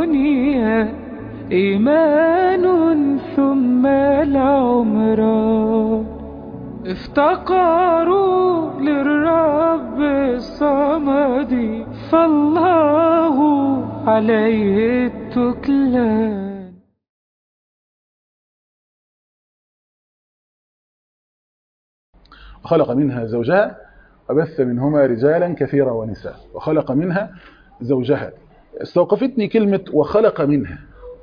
الدنيا إيمان ثم العمران افتقروا للرب الصمد فالله عليه التكلان وخلق منها زوجها وبث منهما رجالا كثيرا ونساء وخلق منها زوجها استوقفتني كلمة وخلق منها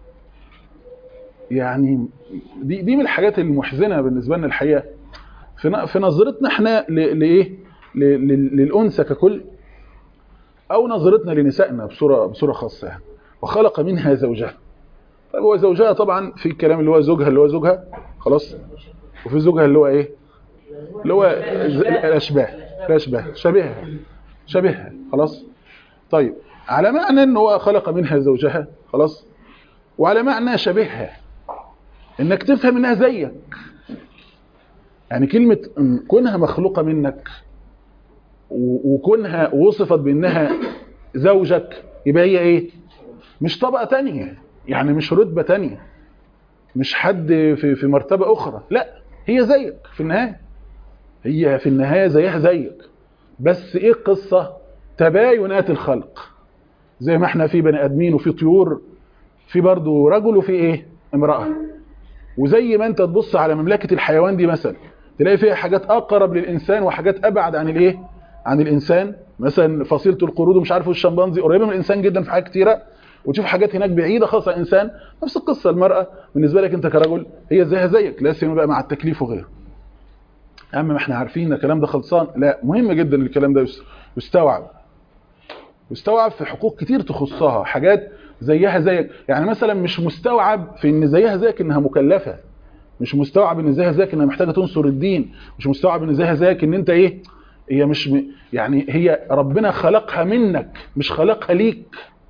يعني دي, دي من الحاجات المحزنة بالنسبة لنا الحقيقة في في نظرتنا احنا لايه للانثى ككل او نظرتنا لنسائنا بصوره بصوره خاصه يعني وخلق منها زوجها طيب هو زوجها طبعا في الكلام اللي هو زوجها اللي هو زوجها خلاص وفي زوجها اللي هو ايه اللي هو الاشباه الاشباه شبيهها شبيهها خلاص طيب على معنى ان هو خلق منها زوجها خلاص وعلى معنى شبيهها انك تفهم انها زيك يعني كلمة كونها مخلوقة منك وكونها وصفت بانها زوجك يبقى هي ايه مش طبقة تانية يعني مش رتبة تانية مش حد في, في مرتبة اخرى لا هي زيك في النهاية هي في النهاية زيها زيك بس ايه القصة تباينات الخلق زي ما احنا في بني ادمين وفي طيور في برضه رجل وفي ايه امرأة وزي ما انت تبص على مملكة الحيوان دي مثلا تلاقي فيها حاجات اقرب للانسان وحاجات ابعد عن الايه عن الانسان مثلا فصيله القرود ومش عارف الشمبانزي قريبه من الانسان جدا في حاجات كتيره وتشوف حاجات هناك بعيده خاصه عن الانسان نفس القصه المراه بالنسبه لك انت كرجل هي زيها زيك لا سيما بقى مع التكليف وغيره يا عم ما احنا عارفين ان الكلام ده خلصان لا مهم جدا الكلام ده يستوعب يستوعب في حقوق كتير تخصها حاجات زيها زيك يعني مثلا مش مستوعب في ان زيها زيك انها مكلفه مش مستوعب ان زيها زيك انها محتاجه تنصر الدين مش مستوعب ان زيها زيك ان انت ايه هي مش م... يعني هي ربنا خلقها منك مش خلقها ليك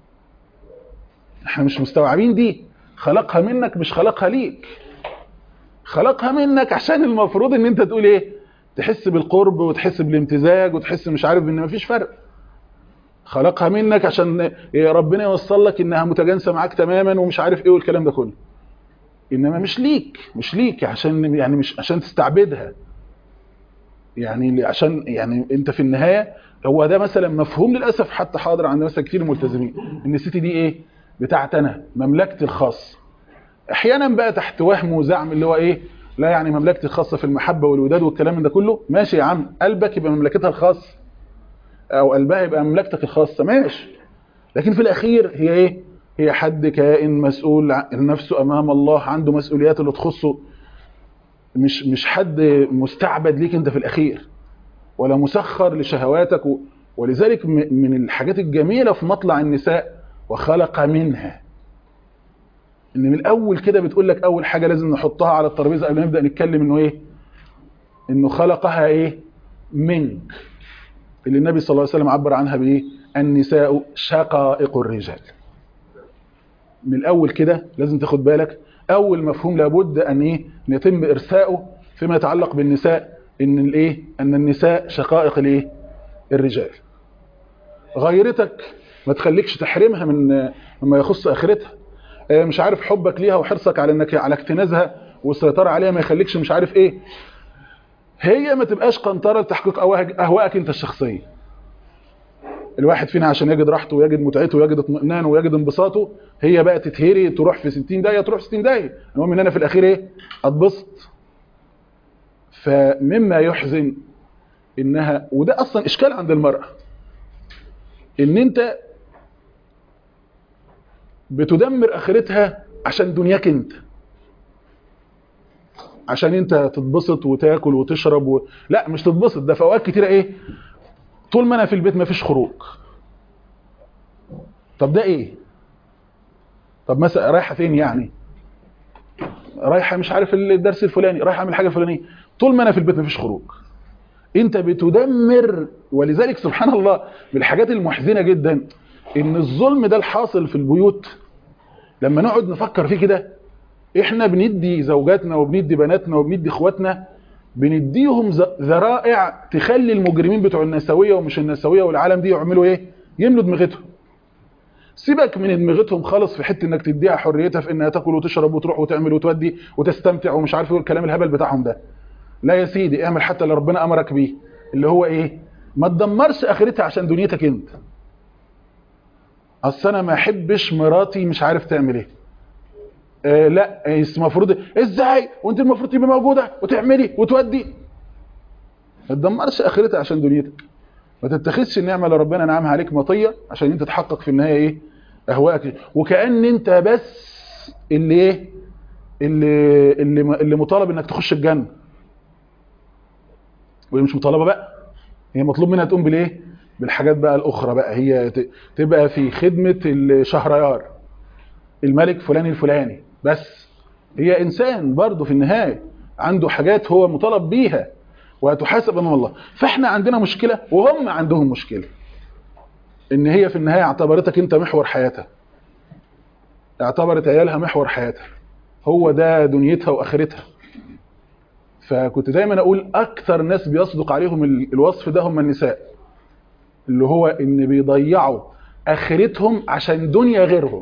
احنا مش مستوعبين دي خلقها منك مش خلقها ليك خلقها منك عشان المفروض ان انت تقول ايه تحس بالقرب وتحس بالامتزاج وتحس مش عارف ان مفيش فرق خلقها منك عشان ربنا يوصل لك انها متجانسه معاك تماما ومش عارف ايه والكلام ده كله انما مش ليك مش ليك عشان يعني مش عشان تستعبدها يعني عشان يعني انت في النهايه هو ده مثلا مفهوم للاسف حتى حاضر عند مثلا كتير ملتزمين ان الست دي ايه بتاعت انا مملكتي الخاصه احيانا بقى تحت وهم وزعم اللي هو ايه لا يعني مملكتي الخاصه في المحبه والوداد والكلام ده كله ماشي يا عم قلبك يبقى مملكتها الخاصه او قلبها يبقى مملكتك الخاصه ماشي لكن في الاخير هي ايه هي حد كائن مسؤول عن نفسه امام الله عنده مسؤوليات اللي تخصه مش مش حد مستعبد ليك انت في الاخير ولا مسخر لشهواتك و... ولذلك من الحاجات الجميله في مطلع النساء وخلق منها ان من الاول كده بتقول لك اول حاجه لازم نحطها على الترابيزه قبل ما نبدا نتكلم انه ايه انه خلقها ايه منك اللي النبي صلى الله عليه وسلم عبر عنها بايه النساء شقائق الرجال من الاول كده لازم تاخد بالك اول مفهوم لابد ان ايه ان يتم ارساؤه فيما يتعلق بالنساء ان الايه ان النساء شقائق الايه الرجال غيرتك ما تخليكش تحرمها من مما يخص اخرتها مش عارف حبك ليها وحرصك على انك على اكتنازها والسيطره عليها ما يخليكش مش عارف ايه هي ما تبقاش قنطره لتحقيق اهوائك انت الشخصيه الواحد فينا عشان يجد راحته ويجد متعته ويجد اطمئنانه ويجد انبساطه هي بقى تتهري تروح في 60 دقيقه تروح في 60 دقيقه المهم ان انا في الاخير ايه اتبسط فمما يحزن انها وده اصلا اشكال عند المراه ان انت بتدمر اخرتها عشان دنياك انت عشان انت تتبسط وتاكل وتشرب و... لا مش تتبسط ده في اوقات كتيره ايه طول ما انا في البيت ما فيش خروج طب ده ايه طب مثلا رايحه فين يعني رايحه مش عارف الدرس الفلاني رايحه اعمل حاجه فلانيه طول ما انا في البيت ما فيش خروج انت بتدمر ولذلك سبحان الله من الحاجات المحزنه جدا ان الظلم ده الحاصل في البيوت لما نقعد نفكر فيه كده احنا بندي زوجاتنا وبندي بناتنا وبندي اخواتنا بنديهم ذرائع تخلي المجرمين بتوع النسويه ومش النسويه والعالم دي يعملوا ايه يملوا دماغتهم سيبك من ادمغتهم خالص في حته انك تديها حريتها في انها تاكل وتشرب وتروح وتعمل وتودي وتستمتع ومش عارف ايه الكلام الهبل بتاعهم ده لا يا سيدي اعمل حتى اللي ربنا امرك بيه اللي هو ايه ما تدمرش اخرتها عشان دنيتك انت اصل انا ما احبش مراتي مش عارف تعمل ايه آه لا المفروض ازاي وانت المفروض تبقى موجوده وتعملي وتودي ما تدمرش اخرتها عشان دنيتك ما تتخذش النعمه اللي ربنا نعمها عليك مطيه عشان انت تحقق في النهايه ايه اهواءك وكأن انت بس اللي ايه اللي اللي اللي مطالب انك تخش الجنه وهي مش مطالبه بقى هي مطلوب منها تقوم بالايه بالحاجات بقى الاخرى بقى هي تبقى في خدمه الشهريار الملك فلان الفلاني بس هي انسان برضه في النهايه عنده حاجات هو مطالب بيها وهتحاسب امام الله فاحنا عندنا مشكله وهم عندهم مشكله ان هي في النهايه اعتبرتك انت محور حياتها اعتبرت عيالها محور حياتها هو ده دنيتها واخرتها فكنت دايما اقول اكثر ناس بيصدق عليهم الوصف ده هم النساء اللي هو ان بيضيعوا اخرتهم عشان دنيا غيرهم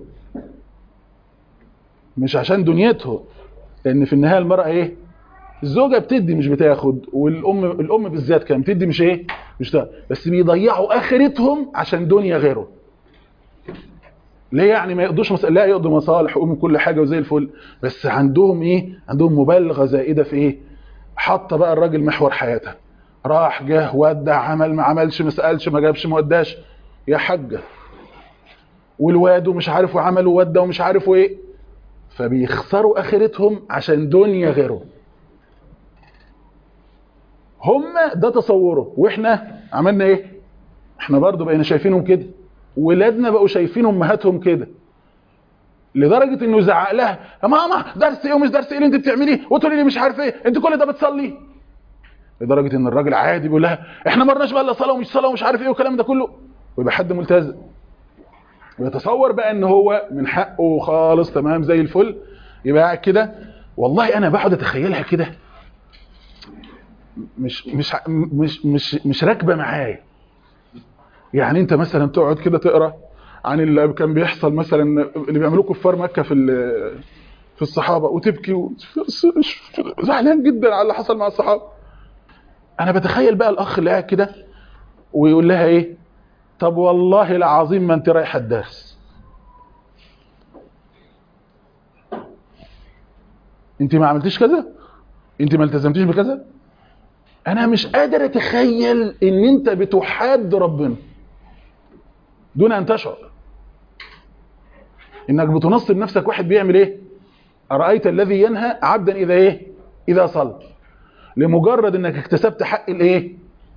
مش عشان دنيتهم لان في النهايه المراه ايه الزوجه بتدي مش بتاخد والام الام بالذات كان بتدي مش ايه مش ده بس بيضيعوا اخرتهم عشان دنيا غيره ليه يعني ما يقضوش مصالح لا يقضوا مصالح ويقوموا كل حاجه وزي الفل بس عندهم ايه عندهم مبالغه زائده في ايه حاطه بقى الراجل محور حياتها راح جه ودع عمل ما عملش ما سالش ما جابش ما وداش يا حاجه والواد ومش عارف وعمل وودى ومش عارف ايه فبيخسروا اخرتهم عشان دنيا غيرهم هم ده تصوره واحنا عملنا ايه احنا برضو بقينا شايفينهم كده ولادنا بقوا شايفين امهاتهم كده لدرجه انه زعق لها يا ماما درس ايه ومش درس ايه اللي انت بتعمليه وتقولي لي مش عارف ايه انت كل ده بتصلي لدرجه ان الراجل عادي بيقول لها احنا ما رناش بقى الا صلاه ومش صلاه ومش عارف ايه والكلام ده كله ويبقى حد ملتزم ويتصور بقى ان هو من حقه خالص تمام زي الفل يبقى قاعد كده والله انا بقعد اتخيلها كده مش مش مش مش مش راكبه معايا يعني انت مثلا تقعد كده تقرا عن اللي كان بيحصل مثلا اللي بيعملوه كفار مكه في في الصحابه وتبكي و... زعلان جدا على اللي حصل مع الصحابه انا بتخيل بقى الاخ اللي قاعد كده ويقول لها ايه طب والله العظيم ما انت رايحه الدرس انت ما عملتيش كذا انت ما التزمتيش بكذا انا مش قادر اتخيل ان انت بتحاد ربنا دون ان تشعر انك بتنصب نفسك واحد بيعمل ايه ارايت الذي ينهى عبدا اذا ايه اذا صلى لمجرد انك اكتسبت حق الايه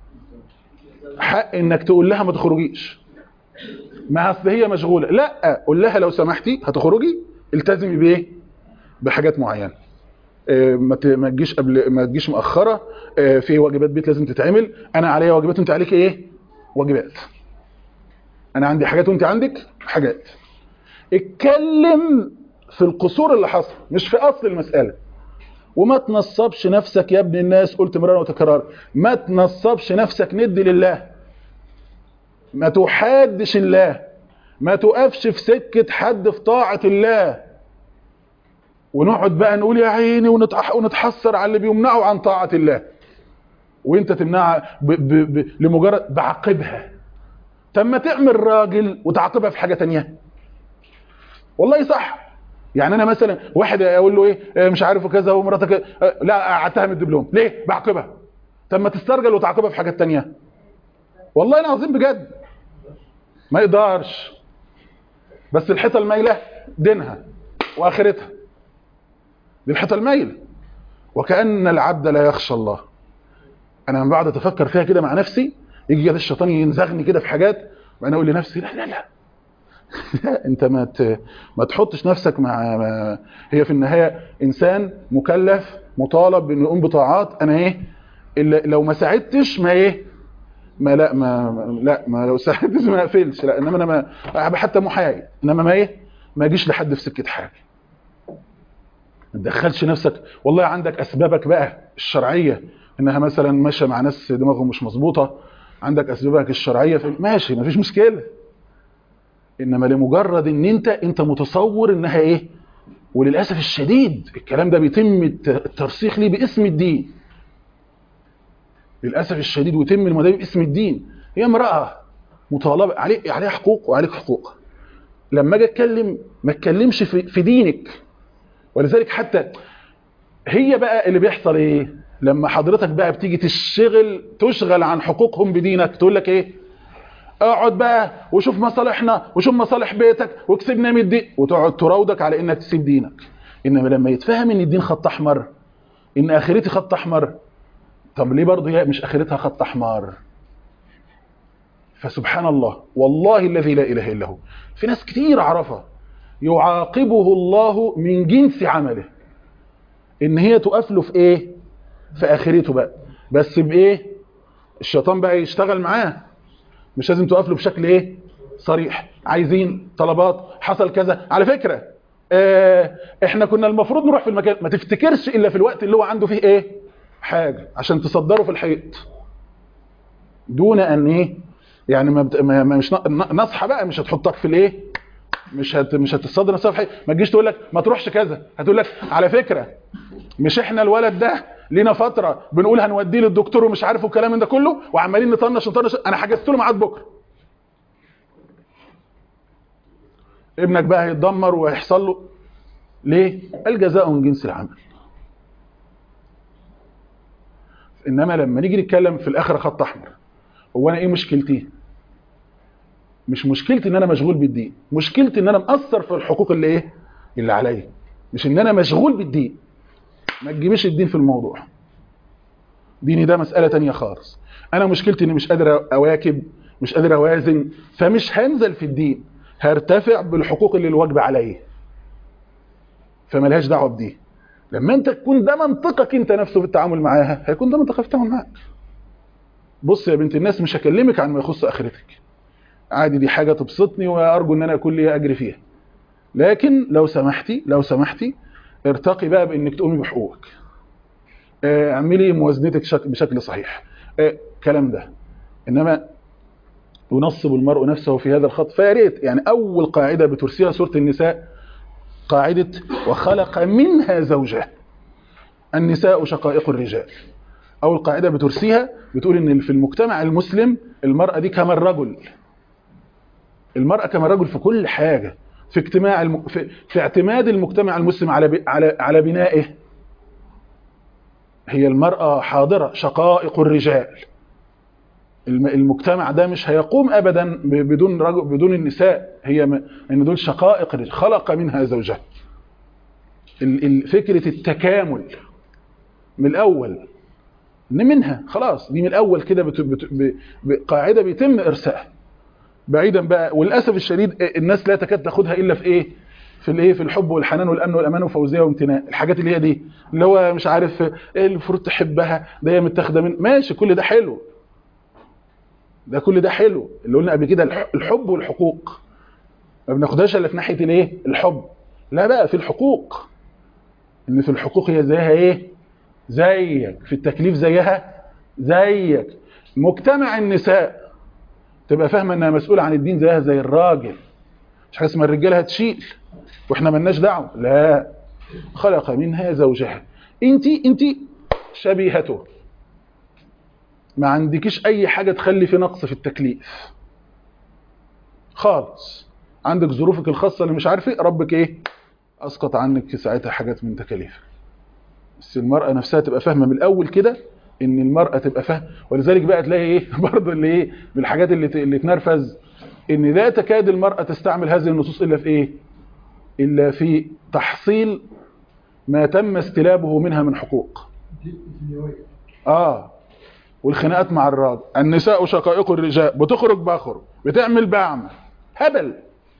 حق انك تقول لها ما تخرجيش ما اصل هي مشغوله لا قول لها لو سمحتي هتخرجي التزمي بايه بحاجات معينه ما ما تجيش قبل ما تجيش مؤخره في واجبات بيت لازم تتعمل انا عليا واجبات وانت عليك ايه واجبات انا عندي حاجات وانت عندك حاجات اتكلم في القصور اللي حصل مش في اصل المساله وما تنصبش نفسك يا ابن الناس قلت مرارا وتكرارا ما تنصبش نفسك ند لله ما تحادش الله ما تقفش في سكه حد في طاعه الله ونقعد بقى نقول يا عيني ونتحسر على اللي بيمنعوا عن طاعة الله وانت تمنعها ب ب ب لمجرد بعقبها طب ما تعمل راجل وتعاقبها في حاجة تانية والله صح يعني انا مثلا واحد اقول له ايه مش عارف كذا ومراتك لا قعدتها من الدبلوم ليه بعقبها طب ما تسترجل وتعاقبها في حاجات تانية والله العظيم بجد ما يقدرش بس الحيطه المايله دينها واخرتها دي الحيطه المايله وكأن العبد لا يخشى الله انا لما بقعد اتفكر فيها كده مع نفسي يجي كده الشيطان ينزغني كده في حاجات وانا اقول لنفسي لا لا لا لا انت ما ما تحطش نفسك مع ما هي في النهايه انسان مكلف مطالب بانه يقوم بطاعات انا ايه لو ما ساعدتش ما ايه ما لا ما لا ما لو ساعدتش ما اقفلش لا انما انا ما حتى محايد انما ما ايه ما اجيش لحد في سكه حاجه ما تدخلش نفسك والله عندك اسبابك بقى الشرعيه انها مثلا ماشيه مع ناس دماغهم مش مظبوطه عندك اسبابك الشرعيه في ماشي مفيش مشكله انما لمجرد ان انت انت متصور انها ايه وللاسف الشديد الكلام ده بيتم الت- الترسيخ ليه باسم الدين للاسف الشديد ويتم المدى باسم الدين هي امراه مطالبه عليه عليها حقوق وعليك حقوق لما اجي اتكلم ما اتكلمش في, في دينك ولذلك حتى هي بقى اللي بيحصل ايه لما حضرتك بقى بتيجي تشغل تشغل عن حقوقهم بدينك تقول لك ايه اقعد بقى وشوف مصالحنا وشوف مصالح بيتك واكسبنا من الدين وتقعد تراودك على انك تسيب دينك انما لما يتفهم ان الدين خط احمر ان اخرتي خط احمر طب ليه برضه هي مش اخرتها خط احمر فسبحان الله والله الذي لا اله الا هو في ناس كتير اعرفها يعاقبه الله من جنس عمله ان هي تقف له في ايه في اخرته بقى بس بايه الشيطان بقى يشتغل معاه مش لازم تقف له بشكل ايه صريح عايزين طلبات حصل كذا على فكرة اه احنا كنا المفروض نروح في المكان ما تفتكرش الا في الوقت اللي هو عنده فيه ايه حاجة عشان تصدره في الحيط دون ان ايه يعني ما, بت... ما ما- مش ن- نصحى بقى مش هتحطك في الايه مش هت... مش هتصدر نفسها في حيط ما تجيش تقول لك ما تروحش كذا هتقول لك على فكرة مش احنا الولد ده لينا فترة بنقول هنوديه للدكتور ومش عارف والكلام من ده كله وعمالين نطنش نطنش انا حجزت له ميعاد بكره ابنك بقى هيتدمر وهيحصل له ليه الجزاء من جنس العمل انما لما نيجي نتكلم في الاخره خط احمر هو انا ايه مشكلتي مش مشكلتي ان انا مشغول بالدين مشكلتي ان انا مقصر في الحقوق اللي ايه اللي عليا مش ان انا مشغول بالدين ما تجيبش الدين في الموضوع ديني ده مسألة تانية خالص انا مشكلتي اني مش قادر اواكب مش قادر اوازن فمش هنزل في الدين هرتفع بالحقوق اللي الواجبة عليا فملهاش دعوة بدي لما انت تكون ده منطقك انت نفسه في التعامل معاها هيكون ده منطقك في التعامل معاك بص يا بنت الناس مش هكلمك عن ما يخص اخرتك عادي دي حاجة تبسطني وارجو ان انا اكون لي اجر فيها لكن لو سمحتي لو سمحتي ارتقي بقى بانك تقومي بحقوقك آه، اعملي موازنتك شك- بشكل صحيح آه، كلام ده انما ينصب المرء نفسه في هذا الخط فيا ريت يعني اول قاعده بترسيها سوره النساء قاعده وخلق منها زوجها النساء شقائق الرجال اول قاعده بترسيها بتقول ان في المجتمع المسلم المراه دي كما الرجل المراه كما الرجل في كل حاجه في اجتماع الم... في... في اعتماد المجتمع المسلم على ب... على على بنائه هي المرأة حاضرة شقائق الرجال الم- المجتمع ده مش هيقوم ابدا ب- بدون رجل بدون النساء هي م... ان دول شقائق الرجال خلق منها زوجها ال- ال- فكرة التكامل من الاول ان منها خلاص دي من الاول كده بت... بت... ب... بقاعدة بيتم ارسائها بعيدا بقى وللاسف الشديد الناس لا تكاد تاخدها الا في ايه في الايه في الحب والحنان والامن والامان وفوزيه وامتناء الحاجات اللي هي دي اللي هو مش عارف ايه المفروض تحبها ده هي متاخده من ماشي كل ده حلو ده كل ده حلو اللي قلنا قبل كده الح- الحب والحقوق ما بناخدهاش الا في ناحيه الايه الحب لا بقى في الحقوق ان في الحقوق هي زيها ايه زيك في التكليف زيها زيك مجتمع النساء تبقى فاهمه انها مسؤوله عن الدين زيها زي الراجل مش حاجه اسمها الرجاله هتشيل واحنا ملناش دعوه لا خلق منها زوجها انت انت شبيهته ما عندكيش اي حاجه تخلي في نقص في التكليف خالص عندك ظروفك الخاصه اللي مش عارف ايه ربك ايه اسقط عنك ساعتها حاجات من تكاليفك بس المراه نفسها تبقى فاهمه من الاول كده ان المراه تبقى فاهمه ولذلك بقى تلاقي ايه برضه اللي ايه من الحاجات اللي ت- اللي تنرفز ان لا تكاد المراه تستعمل هذه النصوص الا في ايه الا في تحصيل ما تم استلابه منها من حقوق اه والخناقات مع الراجل النساء شقائق الرجال بتخرج بخرج بتعمل بعمل هبل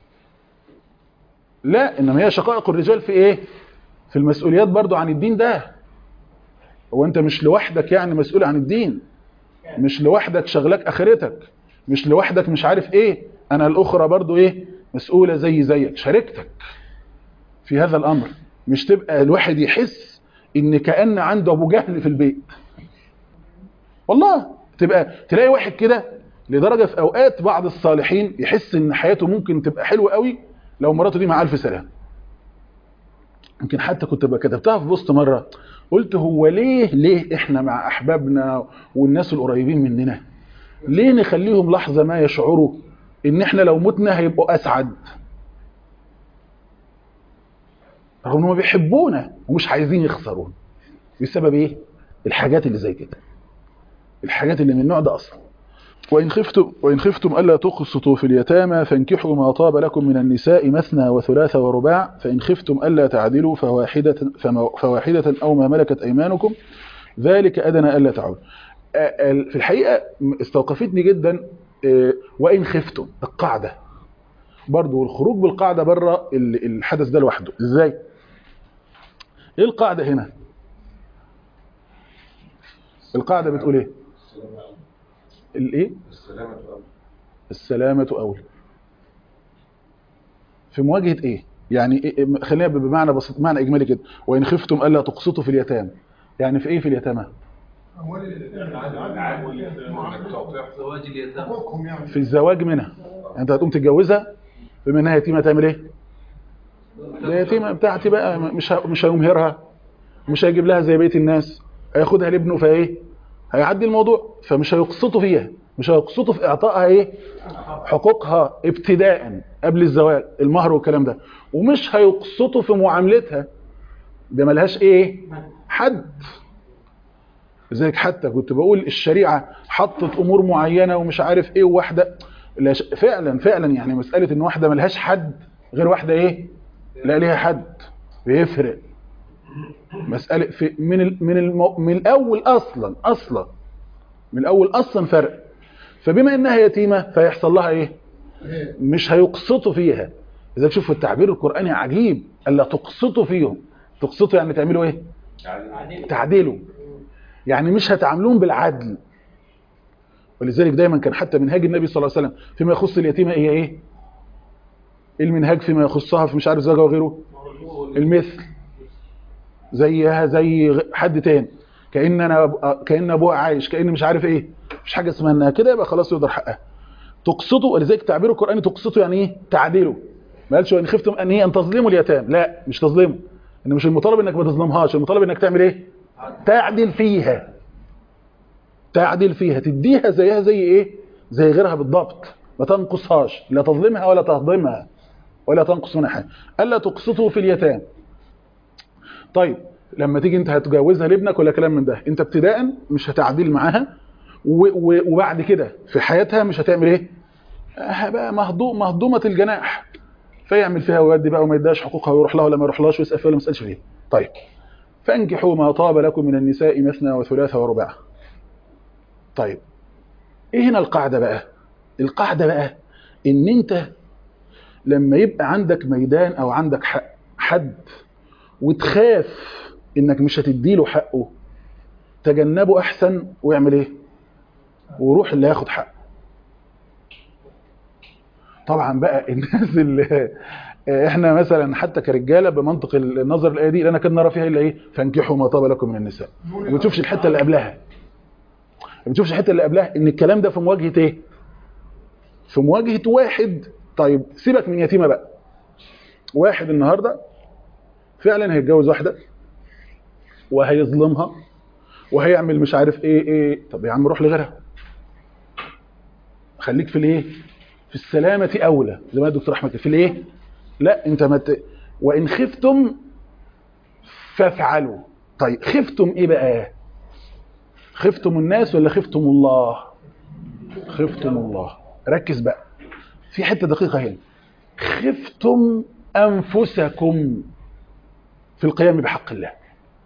لا انما هي شقائق الرجال في ايه في المسؤوليات برضو عن الدين ده هو انت مش لوحدك يعني مسؤول عن الدين مش لوحدك شغلك اخرتك مش لوحدك مش عارف ايه انا الاخرى برضو ايه مسؤولة زي زيك شاركتك في هذا الامر مش تبقى الواحد يحس ان كأن عنده ابو جهل في البيت والله تبقى تلاقي واحد كده لدرجه في اوقات بعض الصالحين يحس ان حياته ممكن تبقى حلوه قوي لو مراته دي مع الف سلام يمكن حتى كنت بقى كتبتها في بوست مره قلت هو ليه ليه احنا مع احبابنا والناس القريبين مننا ليه نخليهم لحظه ما يشعروا ان احنا لو متنا هيبقوا اسعد رغم انهم بيحبونا ومش عايزين يخسرونا بسبب ايه الحاجات اللي زي كده الحاجات اللي من النوع ده اصلا وإن خفتم, وإن خفتم ألا تقسطوا في اليتامى فانكحوا ما طاب لكم من النساء مثنى وثلاث ورباع فإن خفتم ألا تعدلوا فواحدة, فواحدة أو ما ملكت أيمانكم ذلك أدنى ألا تعود في الحقيقة استوقفتني جدا وإن خفتم القاعدة برضو الخروج بالقاعدة بره الحدث ده لوحده إزاي إيه القاعدة هنا القاعدة بتقول إيه الايه السلامة أولى السلامة أولى في مواجهة ايه يعني إيه خلينا بمعنى بسيط معنى اجمالي كده وان خفتم الا تقسطوا في اليتامى يعني في ايه في اليتامى زواج اليتامى في الزواج منها انت هتقوم تتجوزها بما انها يتيمه تعمل ايه اليتيمه بتاعتي بقى مش ه- مش هيمهرها مش هيجيب لها زي بقيه الناس هياخدها لابنه فايه هيعدي الموضوع فمش هيقسطوا فيها مش هيقسطوا في اعطائها ايه حقوقها ابتداء قبل الزواج المهر والكلام ده ومش هيقسطوا في معاملتها ده ملهاش ايه حد لذلك حتى كنت بقول الشريعه حطت امور معينه ومش عارف ايه وواحده لا ش- فعلا فعلا يعني مساله ان واحده ملهاش حد غير واحده ايه لا ليها حد بيفرق مساله في من ال من المو من الاول اصلا اصلا من الاول اصلا فرق فبما انها يتيمه فيحصل لها ايه مش هيقسطوا فيها اذا تشوفوا التعبير القراني عجيب الا تقسطوا فيهم تقسطوا يعني تعملوا ايه تعدلوا يعني مش هتعاملوهم بالعدل ولذلك دايما كان حتى منهاج النبي صلى الله عليه وسلم فيما يخص اليتيمه هي ايه إيه المنهاج فيما يخصها في مش عارف زوجها وغيره المثل زيها زي غ- حد تاني كأن انا أب- كأن ابوها عايش كأن مش عارف ايه مش حاجه اسمها انها كده يبقى خلاص يقدر حقها تقسطوا ولذلك تعبير القرآن تقسطوا يعني ايه تعدلوا ما قالش ان خفتم ان ايه ان تظلموا اليتام لا مش تظلموا ان مش المطالب انك ما تظلمهاش المطالب انك تعمل ايه تعدل فيها تعدل فيها تديها زيها زي ايه زي غيرها بالضبط ما تنقصهاش لا تظلمها ولا تهضمها ولا تنقص منها حاجه الا تقسطوا في اليتام طيب لما تيجي انت هتجوزها لابنك ولا كلام من ده انت ابتداء مش هتعديل معاها و- و- وبعد كده في حياتها مش هتعمل ايه هبقى مهضوم مهضومه الجناح فيعمل فيها ويودي بقى وما يديهاش حقوقها ويروح لها ولا ما يروحلهاش ويسال فيها ولا ما يسالش فيها طيب فانكحوا ما طاب لكم من النساء مثنى وثلاث ورباع طيب ايه هنا القاعده بقى القاعده بقى ان انت لما يبقى عندك ميدان او عندك حق حد وتخاف انك مش هتديله حقه تجنبه احسن واعمل ايه وروح اللي هياخد حقه طبعا بقى الناس اللي احنا مثلا حتى كرجاله بمنطق النظر الايه دي لا كان نرى فيها الا ايه فانكحوا ما طاب لكم من النساء ما بتشوفش الحته اللي قبلها ما بتشوفش الحته اللي قبلها ان الكلام ده في مواجهه ايه في مواجهه واحد طيب سيبك من يتيمه بقى واحد النهارده فعلا هيتجوز واحده وهيظلمها وهيعمل مش عارف ايه ايه طب يا عم روح لغيرها خليك في الايه في السلامه اولى زي ما الدكتور احمد في الايه لا انت ما ت... وان خفتم فافعلوا طيب خفتم ايه بقى خفتم الناس ولا خفتم الله خفتم الله ركز بقى في حته دقيقه هنا خفتم انفسكم في القيام بحق الله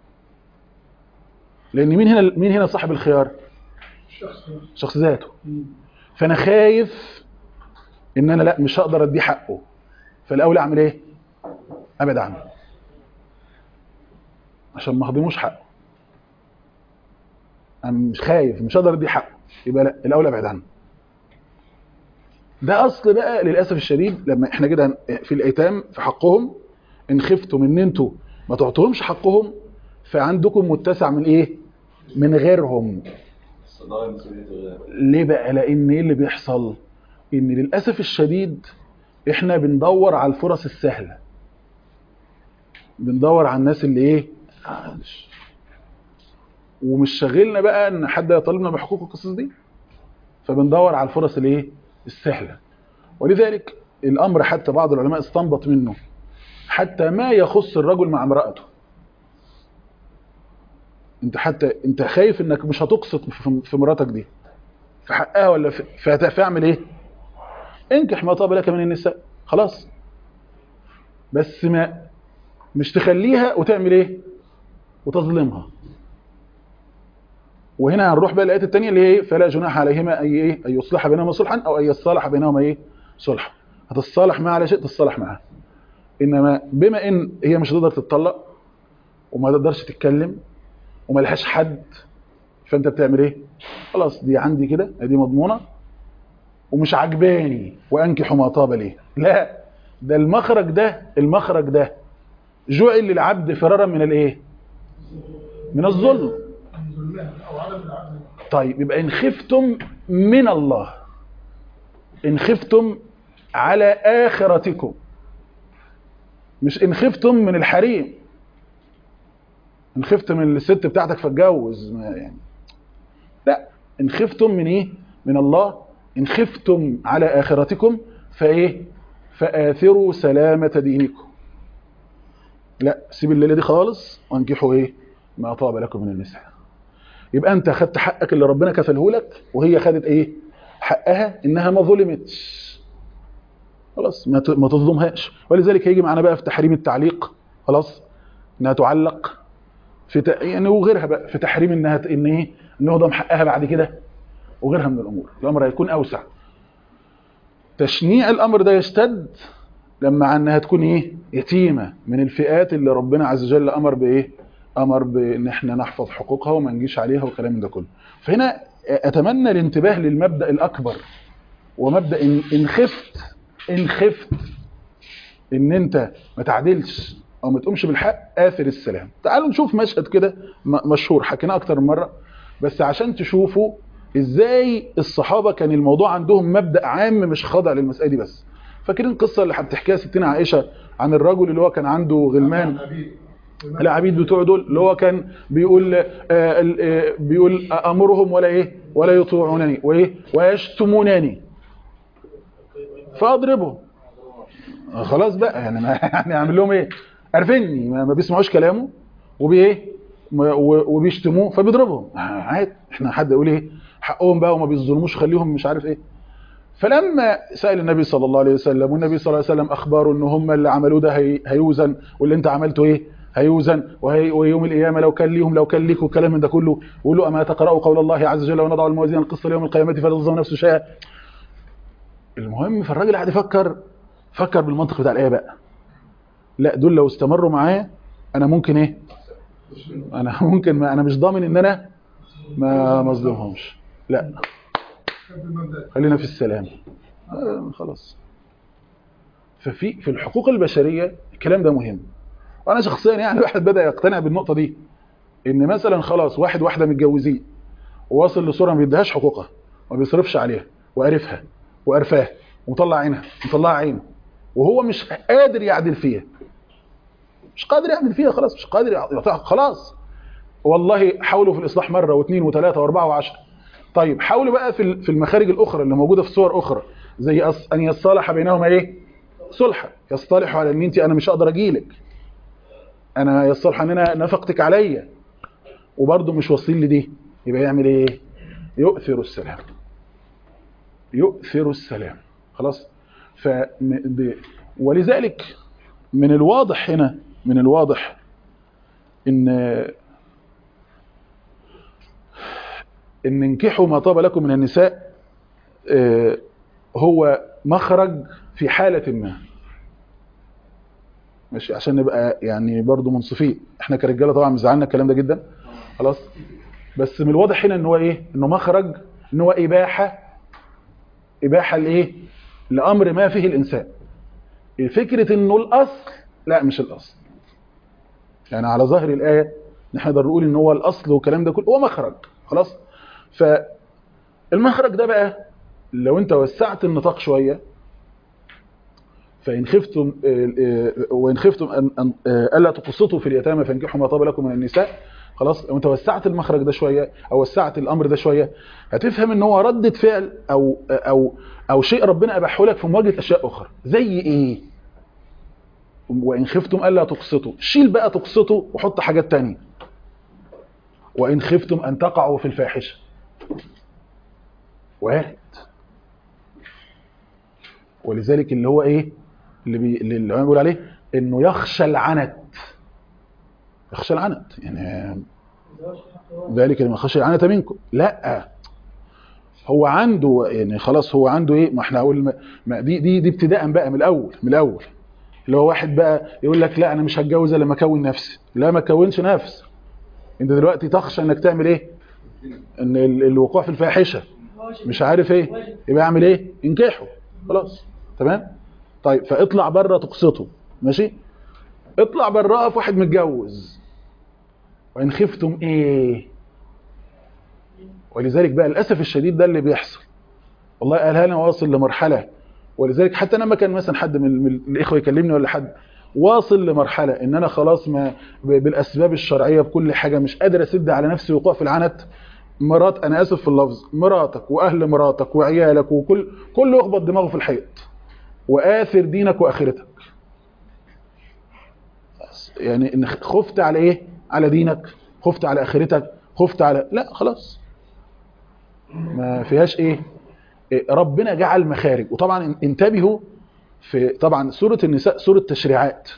لان مين هنا مين هنا صاحب الخيار شخص ذاته فانا خايف ان انا لا مش هقدر اديه حقه فالاولى اعمل ايه ابعد عنه عشان ما اهضموش حقه انا مش خايف مش هقدر اديه حقه يبقى لا الاولى ابعد عنه ده اصل بقى للاسف الشديد لما احنا كده في الايتام في حقهم ان خفتم ان انتوا ما تعطوهمش حقهم فعندكم متسع من ايه من غيرهم صداع مسؤولية الغير ليه بقى لان ايه اللي بيحصل ان للاسف الشديد احنا بندور على الفرص السهله بندور على الناس اللي ايه معلش. ومش شاغلنا بقى ان حد يطالبنا بحقوق القصص دي فبندور على الفرص الايه السهله ولذلك الامر حتى بعض العلماء استنبط منه حتى ما يخص الرجل مع امراته انت حتى انت خايف انك مش هتقسط في في مراتك دي في حقها ولا في فهت- فاعمل ايه انكح ما طاب لك من النساء خلاص بس ما مش تخليها وتعمل ايه وتظلمها وهنا هنروح بقى الايات الثانيه اللي هي ايه فلا جناح عليهما اي ايه ان يصلح بينهما صلحا او ان يصالح بينهما ايه صلحا هتتصالح معها على شيء تتصالح معها انما بما ان هي مش هتقدر تتطلق وما تقدرش تتكلم وما لهاش حد فانت بتعمل ايه خلاص دي عندي كده دي مضمونه ومش عجباني وانكحوا ما طاب ليه لا ده المخرج ده المخرج ده جعل للعبد فرارا من الايه من الظلم طيب يبقى ان خفتم من الله ان خفتم على اخرتكم مش ان خفتم من الحريم ان خفت من الست بتاعتك فاتجوز ما يعني لا ان خفتم من ايه من الله ان خفتم على اخرتكم فايه فاثروا سلامه دينكم لا سيب الليله دي خالص وانكحوا ايه ما طاب لكم من النساء يبقى انت خدت حقك اللي ربنا كفله لك وهي خدت ايه حقها انها ما ظلمتش خلاص ما ت- ما تظلمهاش ولذلك هيجي معانا بقى في تحريم التعليق خلاص انها تعلق في ت... يعني وغيرها بقى في تحريم انها ت- ان ايه ان هو ضم حقها بعد كده وغيرها من الامور الامر هيكون اوسع تشنيع الامر ده يشتد لما انها تكون ايه يتيمه من الفئات اللي ربنا عز وجل امر بايه امر بان احنا نحفظ حقوقها وما نجيش عليها والكلام من ده كله فهنا اتمنى الانتباه للمبدا الاكبر ومبدا ان إن خفت ان خفت ان انت ما تعدلش او ما تقومش بالحق اثر السلام تعالوا نشوف مشهد كده م- مشهور حكيناه اكتر من مره بس عشان تشوفوا ازاي الصحابه كان الموضوع عندهم مبدا عام مش خاضع للمساله دي بس فاكرين القصه اللي بتحكيها ستنا عائشه عن الرجل اللي هو كان عنده غلمان العبيد بتوعه دول اللي هو كان بيقول آه ال- آه بيقول امرهم ولا ايه ولا يطيعونني وايه ويشتمونني فاضربهم آه خلاص بقى يعني ما يعني اعمل لهم ايه عارفيني ما, ما بيسمعوش كلامه وبايه ما- و- وبيشتموه فبيضربهم آه عادي احنا حد يقول ايه حقهم بقى وما بيظلموش خليهم مش عارف ايه فلما سأل النبي صلى الله عليه وسلم والنبي صلى الله عليه وسلم أخباره إن هم اللي عملوه ده هي هيوزن واللي أنت عملته إيه هيوزن وهي ويوم القيامة لو كان ليهم لو كان ليك والكلام من ده كله وقولوا أما تقرأوا قول الله عز وجل ونضع الموازين القسط ليوم القيامة فلا تظلم نفسه شيئا المهم فالراجل قاعد يفكر فكر بالمنطق بتاع الآية بقى لا دول لو استمروا معايا أنا ممكن إيه أنا ممكن ما أنا مش ضامن إن أنا ما ما اظلمهمش لا خلينا في السلام آه خلاص ففي في الحقوق البشريه الكلام ده مهم وانا شخصيا يعني واحد بدا يقتنع بالنقطه دي ان مثلا خلاص واحد واحده متجوزين وواصل لصوره ما بيديهاش حقوقها ما بيصرفش عليها وقرفها وقرفاه ومطلع عينها ومطلع عينه وهو مش قادر يعدل فيها مش قادر يعمل فيها خلاص مش قادر يعطيها خلاص والله حاولوا في الاصلاح مره واثنين وثلاثه واربعه وعشره طيب حاولوا بقى في في المخارج الاخرى اللي موجوده في صور اخرى زي أص- ان يصالح بينهما ايه صلحا يصطلحوا على ان انت انا مش هقدر اجيلك انا يصالح ان انا نفقتك عليا وبرضه مش واصل لي دي يبقى يعمل ايه يؤثر السلام يؤثر السلام خلاص ف ولذلك من الواضح هنا من الواضح ان ان انكحوا ما طاب لكم من النساء آه، هو مخرج في حالة ما ماشي عشان نبقى يعني برضو منصفين احنا كرجاله طبعا مزعلنا الكلام ده جدا خلاص بس من الواضح هنا ان هو ايه انه مخرج ان هو اباحه اباحه لايه لامر ما فيه الانسان فكره انه الاصل لا مش الاصل يعني على ظاهر الايه نقدر نقول ان هو الاصل والكلام ده كله هو مخرج خلاص فالمخرج ده بقى لو انت وسعت النطاق شويه فإن خفتم آه، آه، وإن خفتم أن أن آه، ألا تقسطوا في اليتامى فانكحوا ما طاب لكم من النساء خلاص لو انت وسعت المخرج ده شويه او وسعت الامر ده شويه هتفهم ان هو ردة فعل او او او شيء ربنا اباحه لك في مواجهه اشياء اخرى زي ايه وان خفتم الا تقسطوا شيل بقى تقسطوا وحط حاجات تانية وان خفتم ان تقعوا في الفاحشه وارد ولذلك اللي هو ايه اللي, بي... اللي العلماء بيقول عليه انه يخشى العنت يخشى العنت يعني ذلك لما خشى العنت منكم لا هو عنده يعني خلاص هو عنده ايه ما احنا هقول ما دي دي دي ابتداء بقى من الاول من الاول اللي هو واحد بقى يقول لك لا انا مش هتجوز الا لما اكون نفسي لا ما تكونش نفس انت دلوقتي تخشى انك تعمل ايه ان ال- الوقوع في الفاحشه مش عارف ايه يبقى اعمل ايه انكحه خلاص تمام طيب فاطلع بره تقسطه ماشي اطلع براها في واحد متجوز وان خفتم ايه ولذلك بقى للاسف الشديد ده اللي بيحصل والله قالها لنا واصل لمرحله ولذلك حتى انا لما كان مثلا حد من من الاخوه يكلمني ولا حد واصل لمرحله ان انا خلاص ما ب- بالاسباب الشرعيه بكل حاجه مش قادر اسد على نفسي وقوع في العنت مرات انا اسف في اللفظ مراتك واهل مراتك وعيالك وكل كله يخبط دماغه في الحيط واثر دينك واخرتك يعني ان خفت على ايه على دينك خفت على اخرتك خفت على لا خلاص ما فيهاش ايه إيه، ربنا جعل مخارج وطبعا انتبهوا في طبعا سوره النساء سوره تشريعات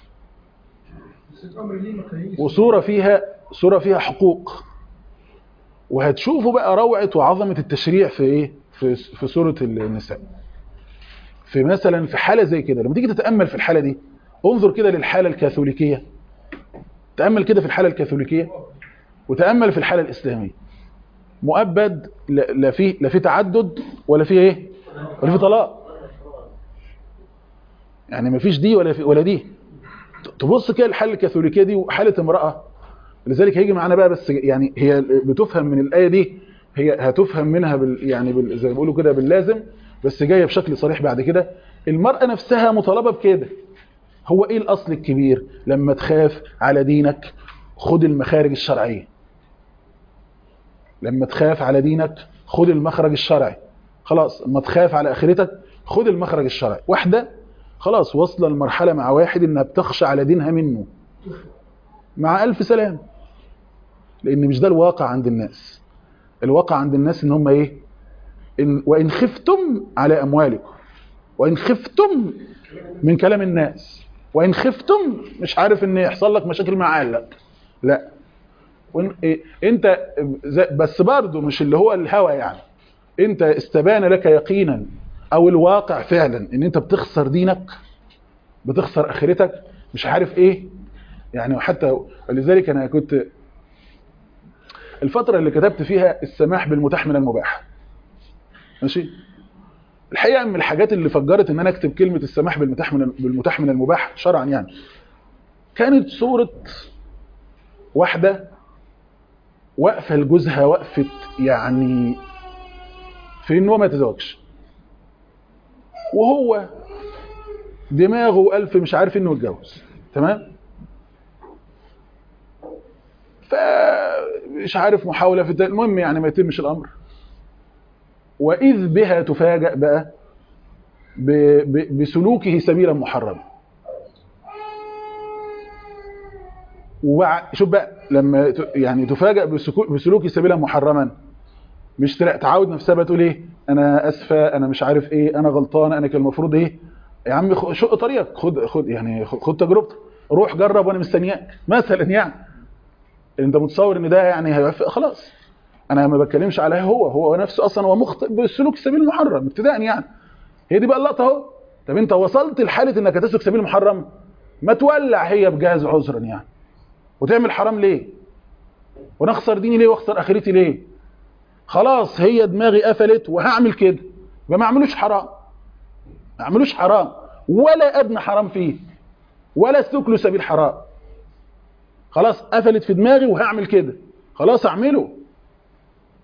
وسوره فيها سوره فيها حقوق وهتشوفوا بقى روعه وعظمه التشريع في ايه في في سوره النساء في مثلا في حاله زي كده لما تيجي تتامل في الحاله دي انظر كده للحاله الكاثوليكيه تامل كده في الحاله الكاثوليكيه وتامل في الحاله الاسلاميه مؤبد لا لا فيه لا فيه تعدد ولا فيه ايه ولا فيه طلاق يعني ما فيش دي ولا في ولا دي تبص كده الحاله الكاثوليكيه دي وحاله امراه لذلك هيجي معانا بقى بس يعني هي بتفهم من الايه دي هي هتفهم منها بال يعني بال زي ما بيقولوا كده باللازم بس جايه بشكل صريح بعد كده المراه نفسها مطالبه بكده هو ايه الاصل الكبير لما تخاف على دينك خد المخارج الشرعيه لما تخاف على دينك خد المخرج الشرعي خلاص لما تخاف على اخرتك خد المخرج الشرعي واحده خلاص واصله المرحله مع واحد انها بتخشى على دينها منه مع الف سلام لان مش ده الواقع عند الناس الواقع عند الناس ان هم ايه إن وان خفتم على اموالكم وان خفتم من كلام الناس وان خفتم مش عارف ان يحصل لك مشاكل مع عيالك لا وإن إيه انت زي- بس برضه مش اللي هو الهوى يعني انت استبان لك يقينا او الواقع فعلا ان انت بتخسر دينك بتخسر اخرتك مش عارف ايه يعني وحتى لذلك انا كنت الفترة اللي كتبت فيها السماح بالمتاح من المباح ماشي الحقيقة من الحاجات اللي فجرت ان انا اكتب كلمة السماح بالمتاح من بالمتاح من المباح شرعا يعني كانت صورة واحدة واقفة لجوزها وقفة يعني في ان هو ما يتزوجش وهو دماغه ألف مش عارف انه يتجوز تمام فمش عارف محاولة في التاني. المهم يعني ما يتمش الأمر وإذ بها تفاجأ بقى ب... ب... بسلوكه سبيلا محرما وبعد شوف بقى لما ت... يعني تفاجأ بسكو... بسلوكه سبيلا محرما مش تلا- تعود نفسها بقى تقول ايه انا اسفه انا مش عارف ايه انا غلطانه انا كان المفروض ايه يا عم خ- شق طريقك خد خد يعني خد خد تجربتك روح جرب وانا مستنياك مثلا يعني انت متصور ان ده يعني هيوفق خلاص انا ما بتكلمش عليه هو هو نفسه اصلا هو مخطئ بسلوك السبيل المحرم ابتداء يعني هي دي بقى اللقطه اهو طب انت وصلت لحاله انك هتسلك سبيل محرم ما تولع هي بجهاز عذرا يعني وتعمل حرام ليه وانا اخسر ديني ليه واخسر اخرتي ليه خلاص هي دماغي قفلت وهعمل كده يبقى ما اعملوش حرام ما اعملوش حرام ولا ادنى حرام فيه ولا اسلك له سبيل حرام خلاص قفلت في دماغي وهعمل كده خلاص اعمله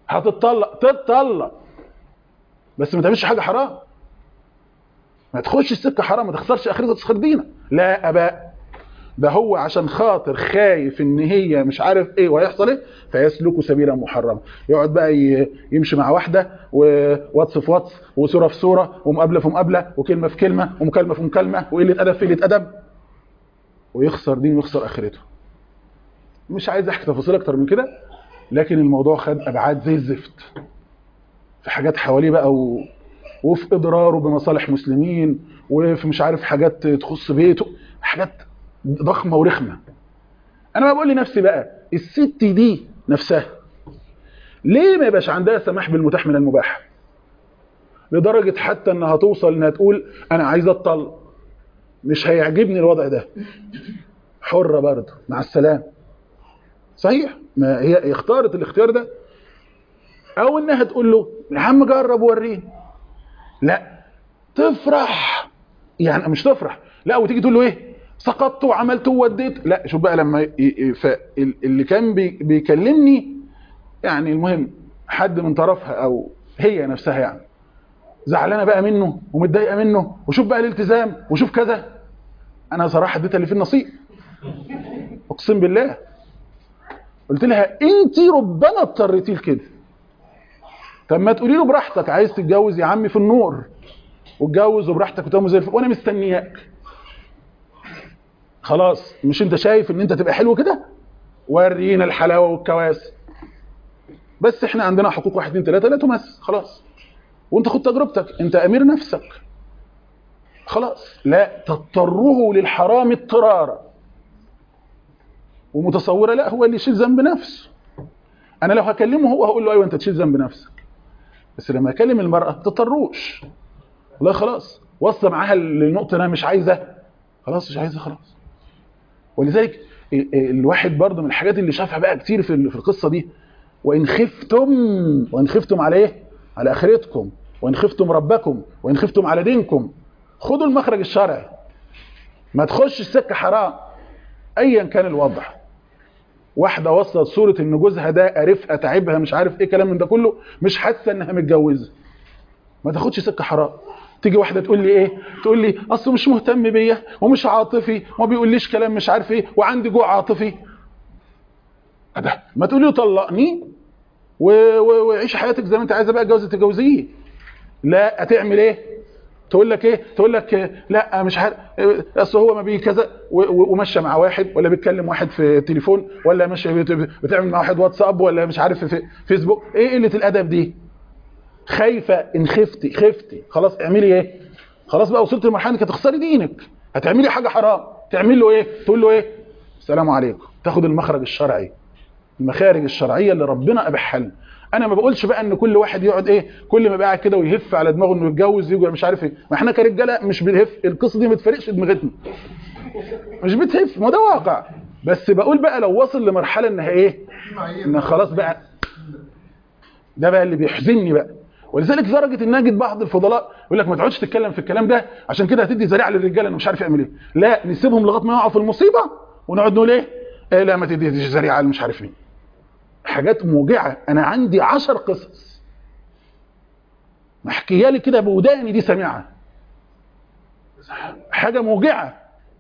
هتتطلق تتطلق بس ما تعملش حاجه حرام ما تخش السكه حرام ما تخسرش اخرتك وتخسر دينك لا اباء ده هو عشان خاطر خايف ان هي مش عارف ايه وهيحصل ايه فيسلكوا سبيلا محرما يقعد بقى ي- يمشي مع واحده وواتس في واتس وصوره في صوره ومقابله في مقابله وكلمه في كلمه ومكالمه في مكالمه وقله ادب في قله ادب ويخسر دين ويخسر اخرته مش عايز احكي تفاصيل اكتر من كده لكن الموضوع خد ابعاد زي الزفت في حاجات حواليه بقى و... وفي اضراره بمصالح مسلمين وفي مش عارف حاجات تخص بيته حاجات ضخمه ورخمه انا بقى بقول لنفسي بقى الست دي نفسها ليه ما يبقاش عندها سماح بالمتاح من المباح لدرجه حتى انها توصل انها تقول انا عايزه اتطلق مش هيعجبني الوضع ده حره برضه مع السلامه صحيح ما هي اختارت الاختيار ده او انها تقول له يا عم جرب وريني لا تفرح يعني مش تفرح لا وتيجي تقول له ايه سقطت وعملت ووديت لا شوف بقى لما ي- ي- ف- ال- اللي كان بي- بيكلمني يعني المهم حد من طرفها او هي نفسها يعني زعلانه بقى منه ومتضايقه منه وشوف بقى الالتزام وشوف كذا انا صراحه اديتها اللي في النصيب اقسم بالله قلت لها انت ربما اضطريتي لكده طب ما تقولي له براحتك عايز تتجوز يا عمي في النور واتجوز وبراحتك وتقوم زي الفل وانا مستنياك خلاص مش انت شايف ان انت تبقى حلو كده ورينا الحلاوه والكواسي بس احنا عندنا حقوق واحد اتنين تلاته لا تمس خلاص وانت خد تجربتك انت امير نفسك خلاص لا تضطره للحرام اضطرارا ومتصوره لا هو اللي يشيل ذنب نفسه انا لو هكلمه هو هقول له ايوه انت تشيل ذنب نفسك بس لما اكلم المراه ما تضطروش والله خلاص وصل معاها للنقطه انا مش عايزه خلاص مش عايزه خلاص ولذلك ال- ال- الواحد برضه من الحاجات اللي شافها بقى كتير في ال- في القصه دي وان خفتم وان خفتم على ايه على اخرتكم وان خفتم ربكم وان خفتم على دينكم خدوا المخرج الشرعي ما تخش السكه حرام ايا كان الوضع واحده وصلت صوره ان جوزها ده قرفها تعبها مش عارف ايه كلام من ده كله مش حاسه انها متجوزه ما تاخدش سكه حرام تيجي واحده تقول لي ايه تقول لي اصله مش مهتم بيا ومش عاطفي وما بيقوليش كلام مش عارف ايه وعندي جوع عاطفي ده ما تقولي له طلقني و- و- وعيش حياتك زي ما انت عايزه بقى اتجوزي تتجوزيه لا هتعمل ايه تقول لك ايه تقول لك إيه؟ لا مش عارف إيه، اصل هو ما بي كذا و- و- وماشيه مع واحد ولا بيتكلم واحد في تليفون ولا ماشيه بت- بتعمل مع واحد واتساب ولا مش عارف في فيسبوك ايه قله الادب دي خايفه ان خفتي خفتي خلاص اعملي ايه خلاص بقى وصلت لمرحله انك هتخسري دينك هتعملي حاجه حرام تعمل له ايه تقول له ايه السلام عليكم تاخد المخرج الشرعي المخارج الشرعيه اللي ربنا اباحها لنا انا ما بقولش بقى ان كل واحد يقعد ايه كل ما يبقى قاعد كده ويهف على دماغه انه يتجوز يجي مش عارف ايه ما احنا كرجاله مش بنهف القصه دي ما تفرقش دماغتنا مش بتهف ما ده واقع بس بقول بقى لو وصل لمرحله انها ايه ان خلاص بقى ده بقى اللي بيحزنني بقى ولذلك درجه ان اجد بعض الفضلاء يقول لك ما تقعدش تتكلم في الكلام ده عشان كده هتدي ذريعه للرجاله انه مش عارف يعمل ايه لا نسيبهم لغايه ما يقعوا في المصيبه ونقعد نقول ايه, إيه لا ما تديش ذريعه مش عارف مين حاجات موجعه انا عندي عشر قصص محكيه لي كده بوداني دي سامعها حاجه موجعه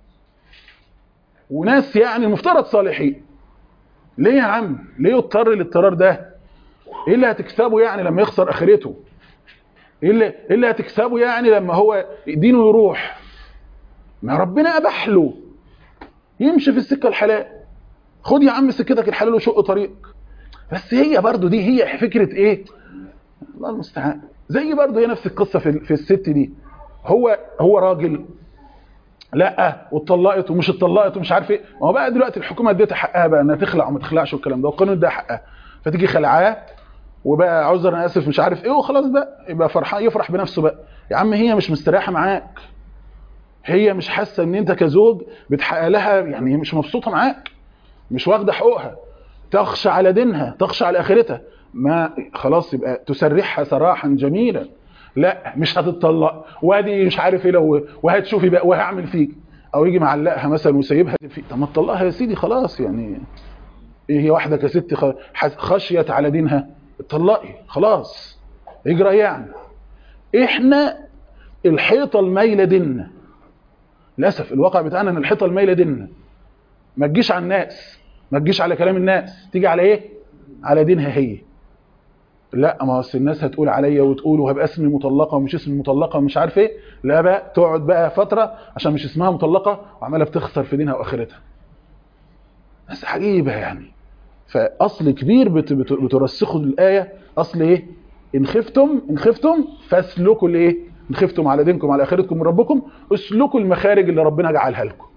وناس يعني المفترض صالحين ليه يا عم ليه يضطر الاضطرار ده ايه اللي هتكسبه يعني لما يخسر اخرته ايه اللي ايه اللي هتكسبه يعني لما هو دينه يروح ما ربنا اباح له يمشي في السكه الحلال خد يا عم سكتك الحلال وشق طريق بس هي برضو دي هي فكره ايه الله المستعان زي برضو هي نفس القصه في في الست دي هو هو راجل لا واتطلقت ومش اتطلقت ومش عارف ايه ما هو بقى دلوقتي الحكومه اديتها حقها بقى انها تخلع وما تخلعش والكلام ده والقانون ده حقها فتيجي خلعاه وبقى عذر انا اسف مش عارف ايه وخلاص بقى يبقى فرحان يفرح بنفسه بقى يا عم هي مش مستريحه معاك هي مش حاسه ان انت كزوج بتحقق لها يعني هي مش مبسوطه معاك مش واخده حقوقها تخشى على دينها تخشى على اخرتها ما خلاص يبقى تسرحها سراحا جميلا لا مش هتتطلق وادي مش عارف ايه لو وهتشوفي بقى وهعمل فيك او يجي معلقها مثلا وسايبها في طب ما تطلقها يا سيدي خلاص يعني ايه هي واحده كست خ- حس- خشيت على دينها اتطلقي خلاص اجرى يعني احنا الحيطه المايله ديننا للاسف الواقع بتاعنا ان الحيطه المايله ديننا ما تجيش على الناس ما تجيش على كلام الناس تيجي على ايه على دينها هي لا ما اصل الناس هتقول عليا وتقول وهبقى اسمي مطلقه ومش اسمي مطلقه ومش عارف ايه لا بقى تقعد بقى فتره عشان مش اسمها مطلقه وعماله بتخسر في دينها واخرتها بس عجيبه يعني فاصل كبير بت بت بترسخه الايه اصل ايه ان خفتم ان خفتم فاسلكوا الايه ان خفتم على دينكم على اخرتكم من ربكم اسلكوا المخارج اللي ربنا جعلها لكم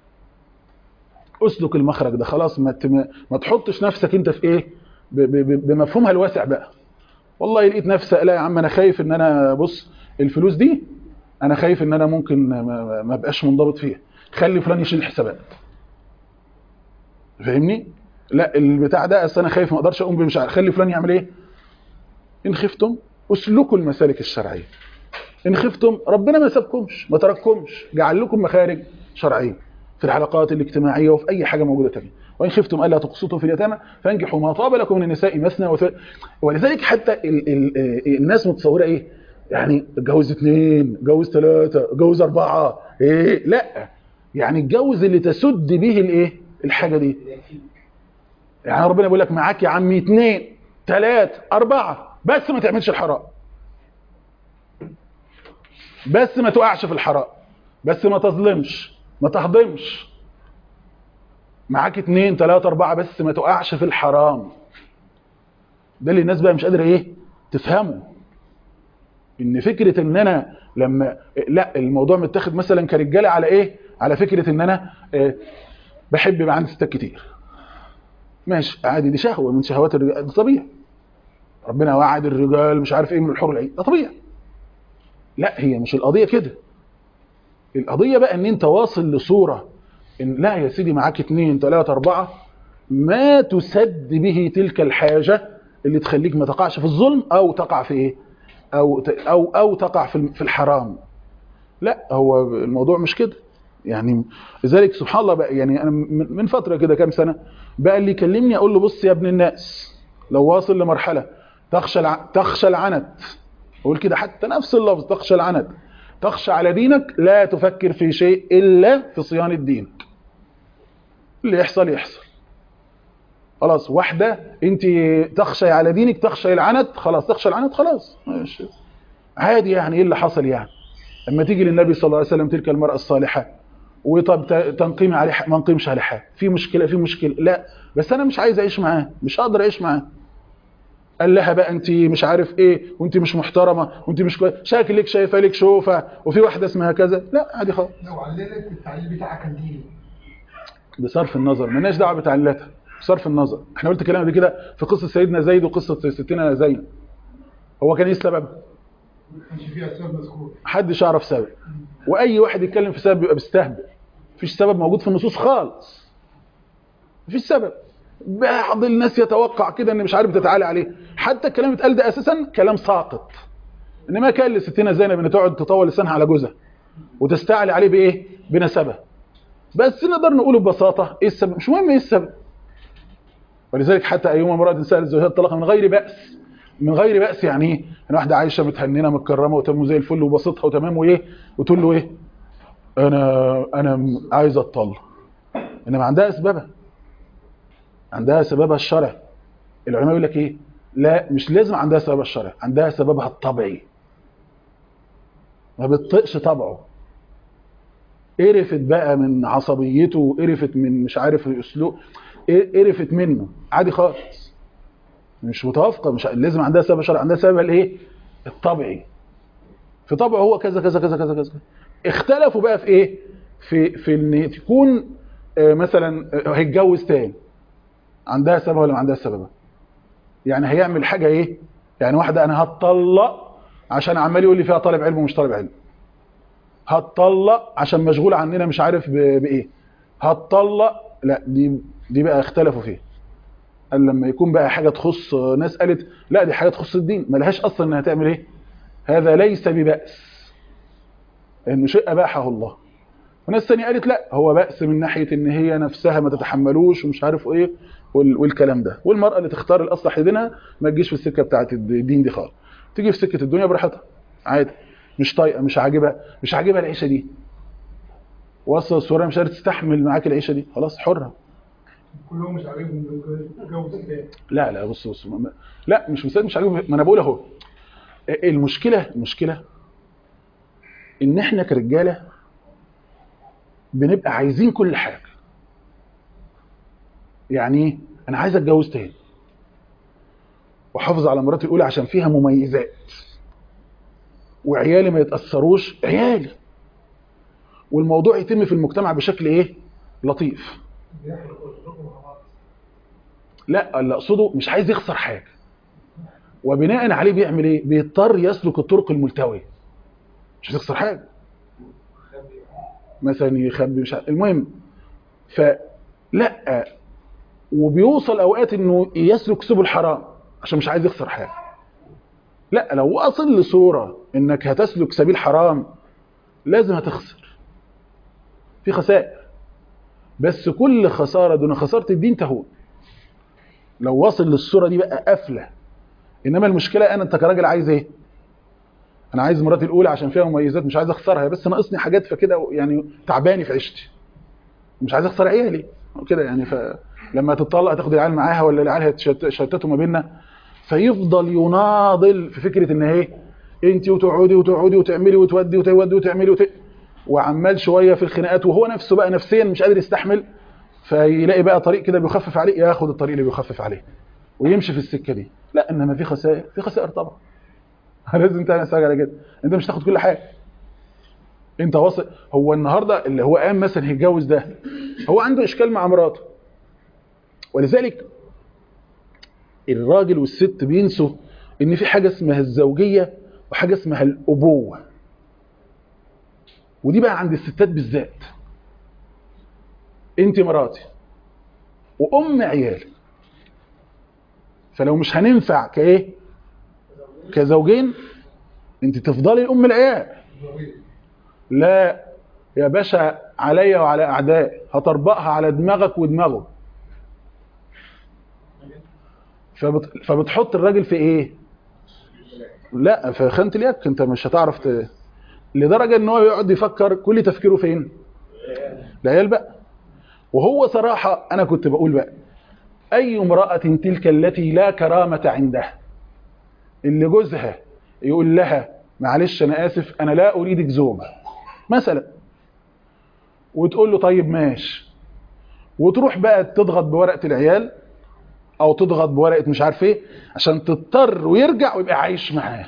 اسلك المخرج ده خلاص ما ت- ما تحطش نفسك انت في ايه ب- ب- ب- بمفهومها الواسع بقى والله لقيت نفسي لا يا عم انا خايف ان انا بص الفلوس دي انا خايف ان انا ممكن ما- ما ما ابقاش منضبط فيها خلي فلان يشيل الحسابات فاهمني لا البتاع ده اصل انا خايف ما اقدرش اقوم بيه مش عارف خلي فلان يعمل ايه ان خفتم اسلكوا المسالك الشرعيه ان خفتم ربنا ما سابكمش ما ترككمش جعل لكم مخارج شرعيه في العلاقات الاجتماعيه وفي اي حاجه موجوده تانية وان خفتم الا تقسطوا في اليتامى فانكحوا ما طاب لكم من النساء مثنى وثلاث ولذلك حتى ال ال ال الناس متصوره ايه يعني اتجوز اثنين اتجوز ثلاثه اتجوز اربعه ايه لا يعني اتجوز اللي تسد به الايه الحاجه دي يعني ربنا بيقول لك معاك يا عمي اثنين ثلاثه اربعه بس ما تعملش الحرام بس ما تقعش في الحرام بس ما تظلمش ما تهضمش معاك اتنين تلاتة اربعة بس ما تقعش في الحرام ده اللي الناس بقى مش قادرة ايه تفهمه ان فكرة ان انا لما لا الموضوع متاخد مثلا كرجالة على ايه على فكرة ان انا اه بحب يبقى عندي ستات كتير ماشي عادي دي شهوة من شهوات الرجال ده طبيعي ربنا وعد الرجال مش عارف ايه من الحور العين ده طبيعي لا هي مش القضية كده القضية بقى ان انت واصل لصورة إن لا يا سيدي معاك اتنين تلاتة اربعة ما تسد به تلك الحاجة اللي تخليك ما تقعش في الظلم او تقع في ايه او ت- او او تقع في في الحرام لا هو الموضوع مش كده يعني لذلك سبحان الله بقى يعني انا من من فتره كده كام سنه بقى اللي يكلمني اقول له بص يا ابن الناس لو واصل لمرحله تخشى الع... تخشى العنت اقول كده حتى نفس اللفظ تخشى العنت تخشى على دينك لا تفكر في شيء الا في صيانه دينك اللي يحصل يحصل خلاص واحده انت تخشى على دينك تخشى العنت خلاص تخشى العنت خلاص ماشي. عادي يعني ايه اللي حصل يعني لما تيجي للنبي صلى الله عليه وسلم تلك المرأة الصالحة وطب ت- تنقيم عليه حق- ما نقيمش عليه حاجه في مشكلة في مشكلة لا بس انا مش عايز اعيش معاه مش هقدر اعيش معاه قال لها بقى انت مش عارف ايه وانت مش محترمة وانت مش كويس شكلك شايفه لك شوفة وفي واحدة اسمها كذا لا عادي خالص لو عللت التعليل بتاعك كان ديني بصرف النظر مالناش دعوه بتعليلاتها بصرف النظر احنا قلت كلام قبل كده في قصه سيدنا زيد وقصه ستنا زينب هو كان ايه السبب ما كانش فيها سبب مذكور محدش يعرف سبب واي واحد يتكلم في سبب يبقى بيستهبل مفيش سبب موجود في النصوص خالص مفيش سبب بعض الناس يتوقع كده ان مش عارف تتعالى عليه حتى الكلام اللي اتقال ده اساسا كلام ساقط انما كان لستنا زينب ان تقعد تطول لسانها على جوزها وتستعلي عليه بايه بنسبه بس نقدر نقوله ببساطه ايه السبب مش مهم ايه السبب ولذلك حتى ايما امراه سالت زوجها الطلاق من غير باس من غير باس يعني ايه ان واحده عايشه متهننه متكرمه وتم زي الفل وبسطها وتمام وايه وتقول له ايه انا انا عايزه اتطلق انما عندها اسبابها عندها سببها الشرعي العلماء يقول لك ايه لا مش لازم عندها سببها الشرعي عندها سببها الطبيعي ما بتطقش طبعه قرفت بقى من عصبيته قرفت من مش عارف اسلوب قرفت منه عادي خالص مش متوافقه مش لازم عندها سبب شرعي عندها سبب الايه الطبيعي في طبعه هو كذا كذا كذا كذا كذا اختلفوا بقى في ايه في في ان تكون آه، مثلا آه، هيتجوز تاني عندها سبب ولا ما عندها سبب يعني هيعمل حاجه ايه يعني واحده انا هتطلق عشان عمال يقول لي فيها طالب علم ومش طالب علم هتطلق عشان مشغول عننا مش عارف ب- بايه هتطلق لا دي دي بقى اختلفوا فيها قال لما يكون بقى حاجه تخص ناس قالت لا دي حاجه تخص الدين ملهاش اصلا انها تعمل ايه هذا ليس ببأس انه شيء اباحه الله وناس ثانيه قالت لا هو بأس من ناحيه ان هي نفسها ما تتحملوش ومش عارف ايه وال- والكلام ده والمراه اللي تختار الاصلح لدينها ما تجيش في السكه بتاعه الدين دي خالص تيجي في سكه الدنيا براحتها عادي مش طايقه مش عاجبها مش عاجبها العيشه دي وصل الصوره مش قادره تستحمل معاك العيشه دي خلاص حره كلهم مش عاجبهم الجو الثاني لا لا بص بص ما- لا مش مسألة مش عاجبهم ما انا بقول اهو المشكله المشكله ان احنا كرجاله بنبقى عايزين كل حاجه يعني ايه انا عايز اتجوز تاني واحافظ على مراتي الاولى عشان فيها مميزات وعيالي ما يتاثروش عيالي والموضوع يتم في المجتمع بشكل ايه لطيف لا اللي اقصده مش عايز يخسر حاجه وبناء عليه بيعمل ايه بيضطر يسلك الطرق الملتويه مش هتخسر حاجه مثلا يخبي مش عارف المهم فلا وبيوصل اوقات انه يسلك سبل حرام عشان مش عايز يخسر حاجه لا لو واصل لصوره انك هتسلك سبيل حرام لازم هتخسر في خسائر بس كل خساره دون خساره الدين تهون لو واصل للصوره دي بقى قافله انما المشكله انا انت كراجل عايز ايه انا عايز مراتي الاولى عشان فيها مميزات مش عايز اخسرها بس ناقصني حاجات فكده يعني تعباني في عيشتي مش عايز اخسر عيالي كده يعني فلما تطلق تاخد العيال معاها ولا العيال هيتشتتوا ما بيننا فيفضل يناضل في فكره ان ايه انت وتقعدي وتقعدي وتعملي وتودي وتودي وتعملي وت... وعمال شويه في الخناقات وهو نفسه بقى نفسيا مش قادر يستحمل فيلاقي بقى طريق كده بيخفف عليه ياخد الطريق اللي بيخفف عليه ويمشي في السكه دي لا انما في خسائر في خسائر طبعا لازم تعمل حاجه على كده انت مش تاخد كل حاجه انت واصل هو النهارده اللي هو قام مثلا هيتجوز ده هو عنده اشكال مع مراته ولذلك الراجل والست بينسوا ان في حاجه اسمها الزوجيه وحاجه اسمها الابوه ودي بقى عند الستات بالذات انت مراتي وام عيالي فلو مش هننفع كايه كزوجين انت تفضلي ام العيال لا يا باشا عليا وعلى اعدائي هطربقها على دماغك ودماغه فبت... فبتحط الراجل في ايه لا في خانه اليك انت مش هتعرف ت... لدرجه ان هو يقعد يفكر كل تفكيره فين العيال بقى وهو صراحه انا كنت بقول بقى اي امراه تلك التي لا كرامه عندها اللي جوزها يقول لها معلش انا اسف انا لا اريدك زوجة مثلا وتقول له طيب ماشي وتروح بقى تضغط بورقه العيال او تضغط بورقه مش عارف ايه عشان تضطر ويرجع ويبقى عايش معاه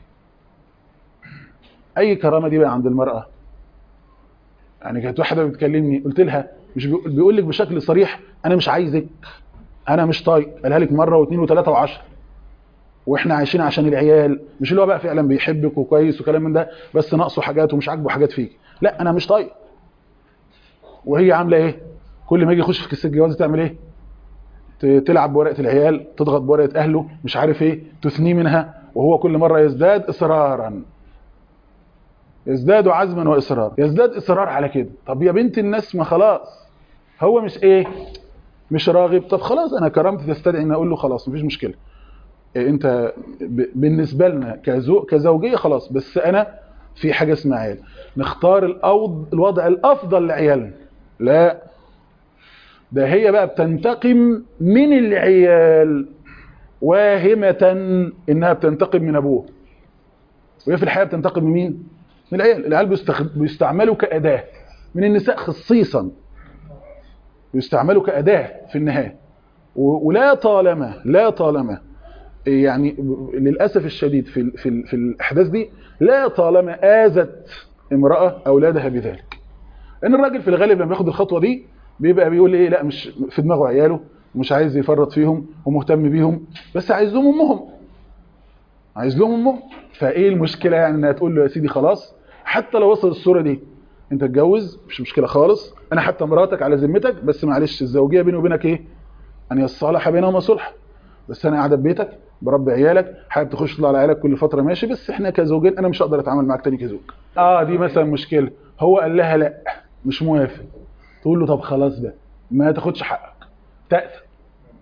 اي كرامه دي بقى عند المراه يعني كانت واحده بتكلمني قلت لها مش بيقول لك بشكل صريح انا مش عايزك انا مش طايق قالها لك مره واثنين وثلاثه وعشرة واحنا عايشين عشان العيال مش اللي هو بقى فعلا بيحبك وكويس وكلام من ده بس ناقصه حاجات ومش عاجبه حاجات فيك لا انا مش طايق وهي عامله ايه كل ما يجي يخش في قصه الجواز تعمل ايه تلعب بورقه العيال تضغط بورقه اهله مش عارف ايه تثنيه منها وهو كل مره يزداد اصرارا يزداد عزما واصرارا يزداد اصرار على كده طب يا بنت الناس ما خلاص هو مش ايه مش راغب طب خلاص انا كرامتي تستدعي ان اقول له خلاص مفيش مشكله انت بالنسبه لنا كزو كزوجيه خلاص بس انا في حاجه اسمها عيال نختار الأوض الوضع الافضل لعيالنا لا ده هي بقى بتنتقم من العيال واهمه انها بتنتقم من ابوه وهي في الحقيقه بتنتقم من مين من العيال العيال بيستعملوا كاداه من النساء خصيصا بيستعملوا كاداه في النهايه ولا طالما لا طالما يعني للاسف الشديد في في في الاحداث دي لا طالما اذت امراه اولادها بذلك ان الراجل في الغالب لما ياخد الخطوه دي بيبقى بيقول ايه لا مش في دماغه عياله ومش عايز يفرط فيهم ومهتم بيهم بس عايز لهم امهم عايز لهم امهم فايه المشكله يعني انها تقول له يا سيدي خلاص حتى لو وصل الصوره دي انت اتجوز مش مشكله خالص انا حتى مراتك على ذمتك بس معلش الزوجيه بيني وبينك ايه ان يصالح بينهما صلح بس انا قاعده في بيتك بربي عيالك حابب تخش تطلع على عيالك كل فتره ماشي بس احنا كزوجين انا مش هقدر اتعامل معاك تاني كزوج اه دي مثلا مشكله هو قال لها لا مش موافق تقول له طب خلاص بقى ما تاخدش حقك تأثم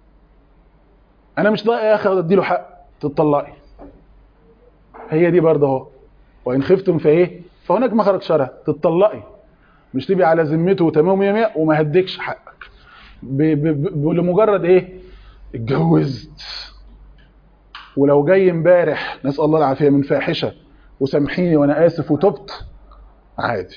انا مش ضايق يا اخي اديله حق تطلقي هي دي برضه اهو وان خفتم فايه فهناك مخرج شرع تطلقي مش تبقي على ذمته وتمام 100 وما هديكش حقك ب ب ب لمجرد ايه اتجوزت ولو جاي امبارح نسال الله العافيه من فاحشه وسامحيني وانا اسف وتبت عادي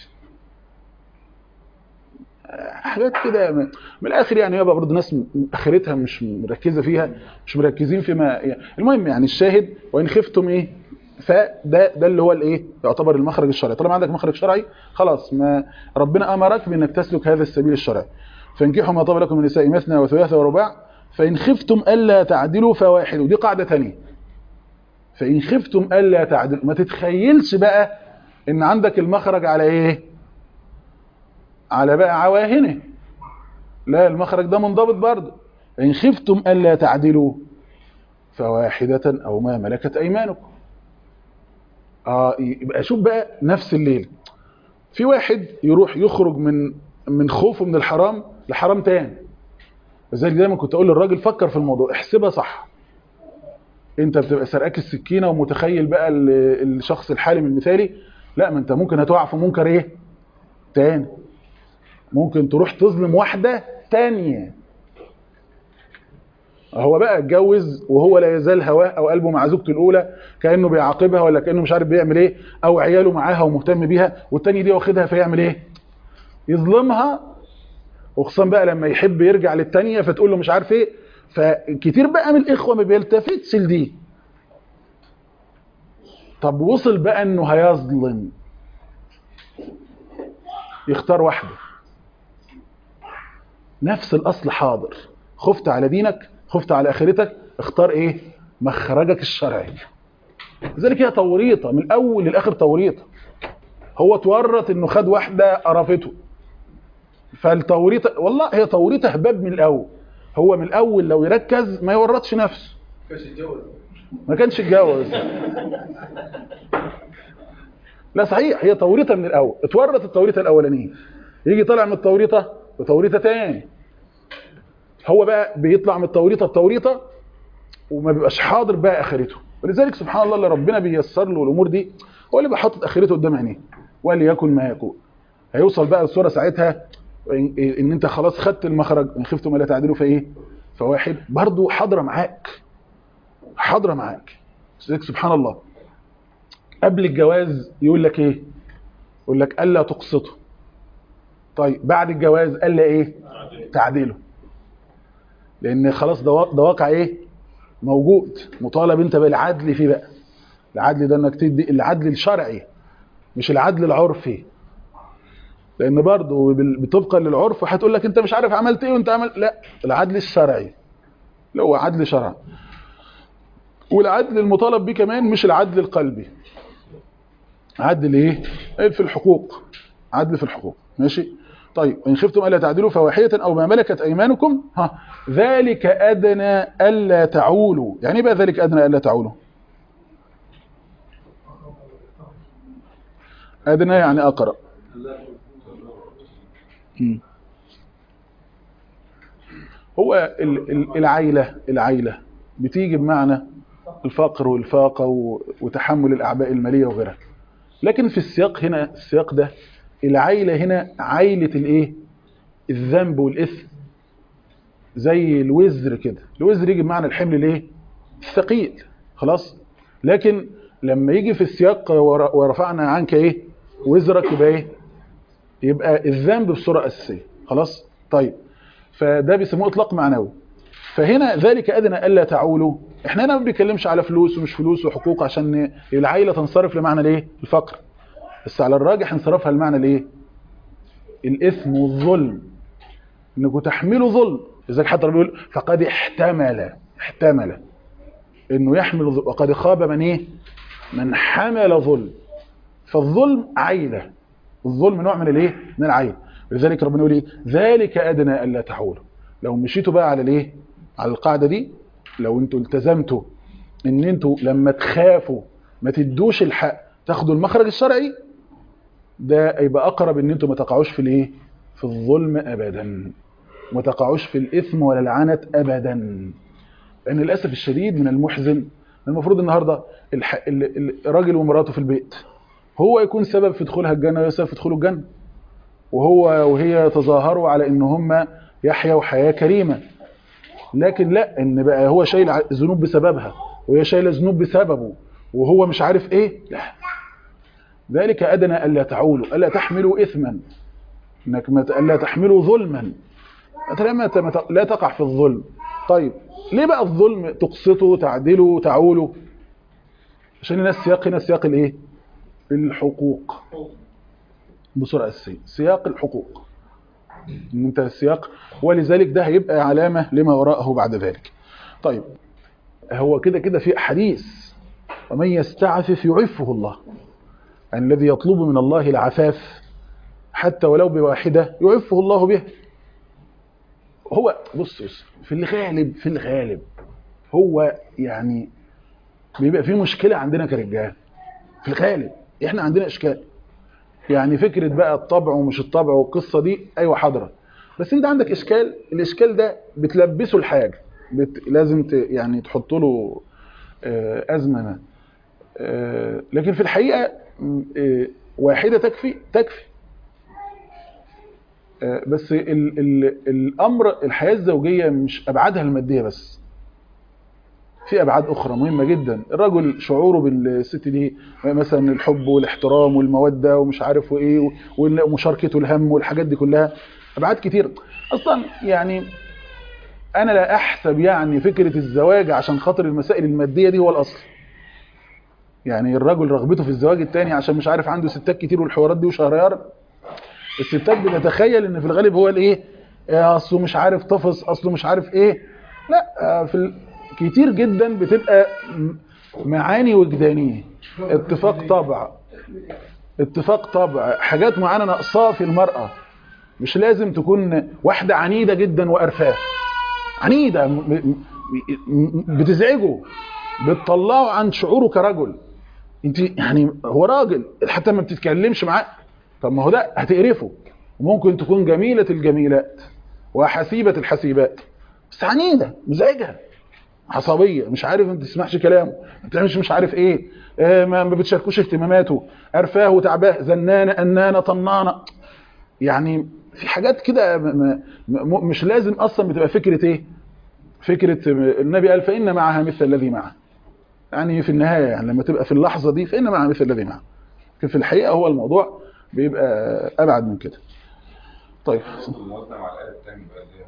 حاجات كده من من الاخر يعني يابا برضه ناس م- اخرتها مش مركزه فيها مش مركزين فيما يعني المهم يعني الشاهد وان خفتم ايه فده ده اللي هو الايه يعتبر المخرج الشرعي طالما عندك مخرج شرعي خلاص ما ربنا امرك بانك تسلك هذا السبيل الشرعي فانكحوا ما طاب لكم من النساء مثنى وثلاث ورباع فان خفتم الا تعدلوا فواحد ودي قاعده ثانيه فان خفتم الا تعدلوا ما تتخيلش بقى ان عندك المخرج على ايه على بقى عواهنه لا المخرج ده منضبط برضه إن خفتم ألا تعدلوا فواحدة أو ما ملكت أيمانكم آه يبقى شوف بقى نفس الليل في واحد يروح يخرج من من خوفه من الحرام لحرام تاني لذلك دايما كنت اقول للراجل فكر في الموضوع احسبها صح انت بتبقى سرقاك السكينه ومتخيل بقى ال- الشخص الحالم المثالي لا ما انت ممكن هتقع في منكر ايه تاني ممكن تروح تظلم واحدة تانية هو بقى اتجوز وهو لا يزال هواه او قلبه مع زوجته الاولى كانه بيعاقبها ولا كانه مش عارف بيعمل ايه او عياله معاها ومهتم بيها والتاني دي واخدها فيعمل ايه يظلمها وخصوصا بقى لما يحب يرجع للتانية فتقول له مش عارف ايه فكتير بقى من الاخوه ما بيلتفتش لدي طب وصل بقى انه هيظلم يختار واحده نفس الاصل حاضر خفت على دينك خفت على اخرتك اختار ايه مخرجك الشرعي لذلك هي توريطه من الاول للاخر توريطه هو اتورط انه خد واحده قرفته فالتوريطه والله هي توريطه هباب من الاول هو من الاول لو يركز ما يورطش نفسه كاش يتجوز ما كانش اتجوز لا صحيح هي توريطه من الاول اتورط التوريطه الاولانيه يجي طالع من التوريطه بتوريطه تاني هو بقى بيطلع من التوريطه بتوريطه وما بيبقاش حاضر بقى اخرته ولذلك سبحان الله اللي ربنا بييسر له الامور دي هو اللي بيحط اخرته قدام عينيه وليكن ما يكون هيوصل بقى الصوره ساعتها ان إن انت خلاص خدت المخرج ان خفتم الا تعدلوا فايه فواحد برضه حاضره معاك حاضره معاك لذلك سبحان الله قبل الجواز يقول لك ايه يقول لك الا تقسطه طيب بعد الجواز الا ايه تعديله لان خلاص ده وا- ده واقع ايه موجود مطالب انت بالعدل فيه بقى العدل ده انك تدي العدل الشرعي مش العدل العرفي لان برضه بال- طبقا للعرف هتقول لك انت مش عارف عملت ايه وانت عمل لا العدل الشرعي اللي هو عدل شرعي والعدل المطالب بيه كمان مش العدل القلبي عدل ايه في الحقوق عدل في الحقوق ماشي طيب ان خفتم الا تعدلوا فواحده او ما ملكت ايمانكم ها ذلك ادنى الا تعولوا يعني ايه بقى ذلك ادنى الا تعولوا ادنى يعني اقرب مم. هو ال- ال- العيلة العيلة بتيجي بمعنى الفقر والفاقة و- وتحمل الأعباء المالية وغيرها لكن في السياق هنا السياق ده العيلة هنا عيلة الايه الذنب والإثم زي الوزر كده الوزر يجي بمعنى الحمل الايه الثقيل خلاص لكن لما يجي في السياق ور- ورفعنا عنك ايه وزرك يبقى ايه يبقى الذنب بصورة أساسية خلاص طيب فده بيسموه إطلاق معنوي فهنا ذلك أدنى ألا تعولوا احنا هنا ما بنتكلمش على فلوس ومش فلوس وحقوق عشان العائلة تنصرف لمعنى الايه الفقر بس على الراجح انصرافها لمعنى الايه الإثم والظلم انكم تحملوا ظلم لذلك حتى ربنا بيقول فقد احتمل احتمل انه يحمل ظلم وقد خاب من ايه من حمل ظلم فالظلم عيله الظلم نوع من الايه من العين لذلك ربنا يقول ايه ذلك ادنى الا تعولوا لو مشيتوا بقى على الايه على القاعده دي لو انتوا التزمتوا ان انتوا لما تخافوا ما تدوش الحق تاخدوا المخرج الشرعي ده يبقى اقرب ان انتوا ما تقعوش في الايه في الظلم ابدا ما تقعوش في الاثم ولا العنت ابدا لان للاسف الشديد من المحزن المفروض النهارده الح... ال- ال- الراجل ومراته في البيت هو يكون سبب في دخولها الجنه وهي سبب في دخوله الجنه وهو وهي يتظاهروا على ان هم يحيوا حياه كريمه لكن لا ان بقى هو شايل ع- ذنوب بسببها وهي شايله ذنوب بسببه وهو مش عارف ايه لا ذلك ادنى الا تعولوا الا تحملوا اثما انك ما ت- الا تحملوا ظلما أنت لا, ما ت- ما ت- لا تقع في الظلم طيب ليه بقى الظلم تقسطه تعدله تعوله عشان الناس سياق هنا سياق الايه الحقوق بصوره اساسيه سياق الحقوق ان انت السياق ولذلك ده هيبقى علامه لما وراءه بعد ذلك طيب هو كده كده في احاديث ومن يستعفف يعفه الله يعني الذي يطلب من الله العفاف حتى ولو بواحده يعفه الله به هو بص بص في الغالب في الغالب هو يعني بيبقى في مشكله عندنا كرجال في الغالب احنا عندنا اشكال يعني فكره بقى الطبع ومش الطبع والقصه دي ايوه حاضره بس انت عندك اشكال الاشكال ده بتلبسه الحاجه بت... لازم ت... يعني تحط له آه، ازمه ما آه، لكن في الحقيقه م، آه، واحده تكفي تكفي آه، بس ال ال الامر الحياه الزوجيه مش ابعادها الماديه بس في ابعاد اخرى مهمه جدا الرجل شعوره بالست دي مثلا الحب والاحترام والموده ومش عارف وايه ومشاركته الهم والحاجات دي كلها ابعاد كتير اصلا يعني انا لا احسب يعني فكره الزواج عشان خاطر المسائل الماديه دي هو الاصل يعني الرجل رغبته في الزواج التاني عشان مش عارف عنده ستات كتير والحوارات دي وشهريار الستات بتتخيل ان في الغالب هو الايه آه، اصله مش عارف طفص اصله مش عارف ايه لا آه، في ال... كتير جدا بتبقى م- معاني وجدانيه اتفاق طبع اتفاق طبع حاجات معينه ناقصاه في المراه مش لازم تكون واحده عنيده جدا وقرفاه عنيده م- م- م- بتزعجه بتطلعه عن شعوره كرجل انت يعني هو راجل حتى ما بتتكلمش معاه طب ما هو ده هتقرفه وممكن تكون جميله الجميلات وحسيبه الحسيبات بس عنيده مزعجها عصبيه مش عارف ما بتسمعش كلامه ما بتعملش مش عارف ايه آه، ما ما بتشاركوش اهتماماته قرفاه وتعباه زنانه انانه طنانه يعني في حاجات كده م- م- م- مش لازم اصلا بتبقى فكره ايه فكره النبي قال فان معها مثل الذي معه يعني في النهايه يعني لما تبقى في اللحظه دي فان معها مثل الذي معه لكن في الحقيقه هو الموضوع بيبقى ابعد من كده طيب الموازنة مع الآية الثانية بقى اللي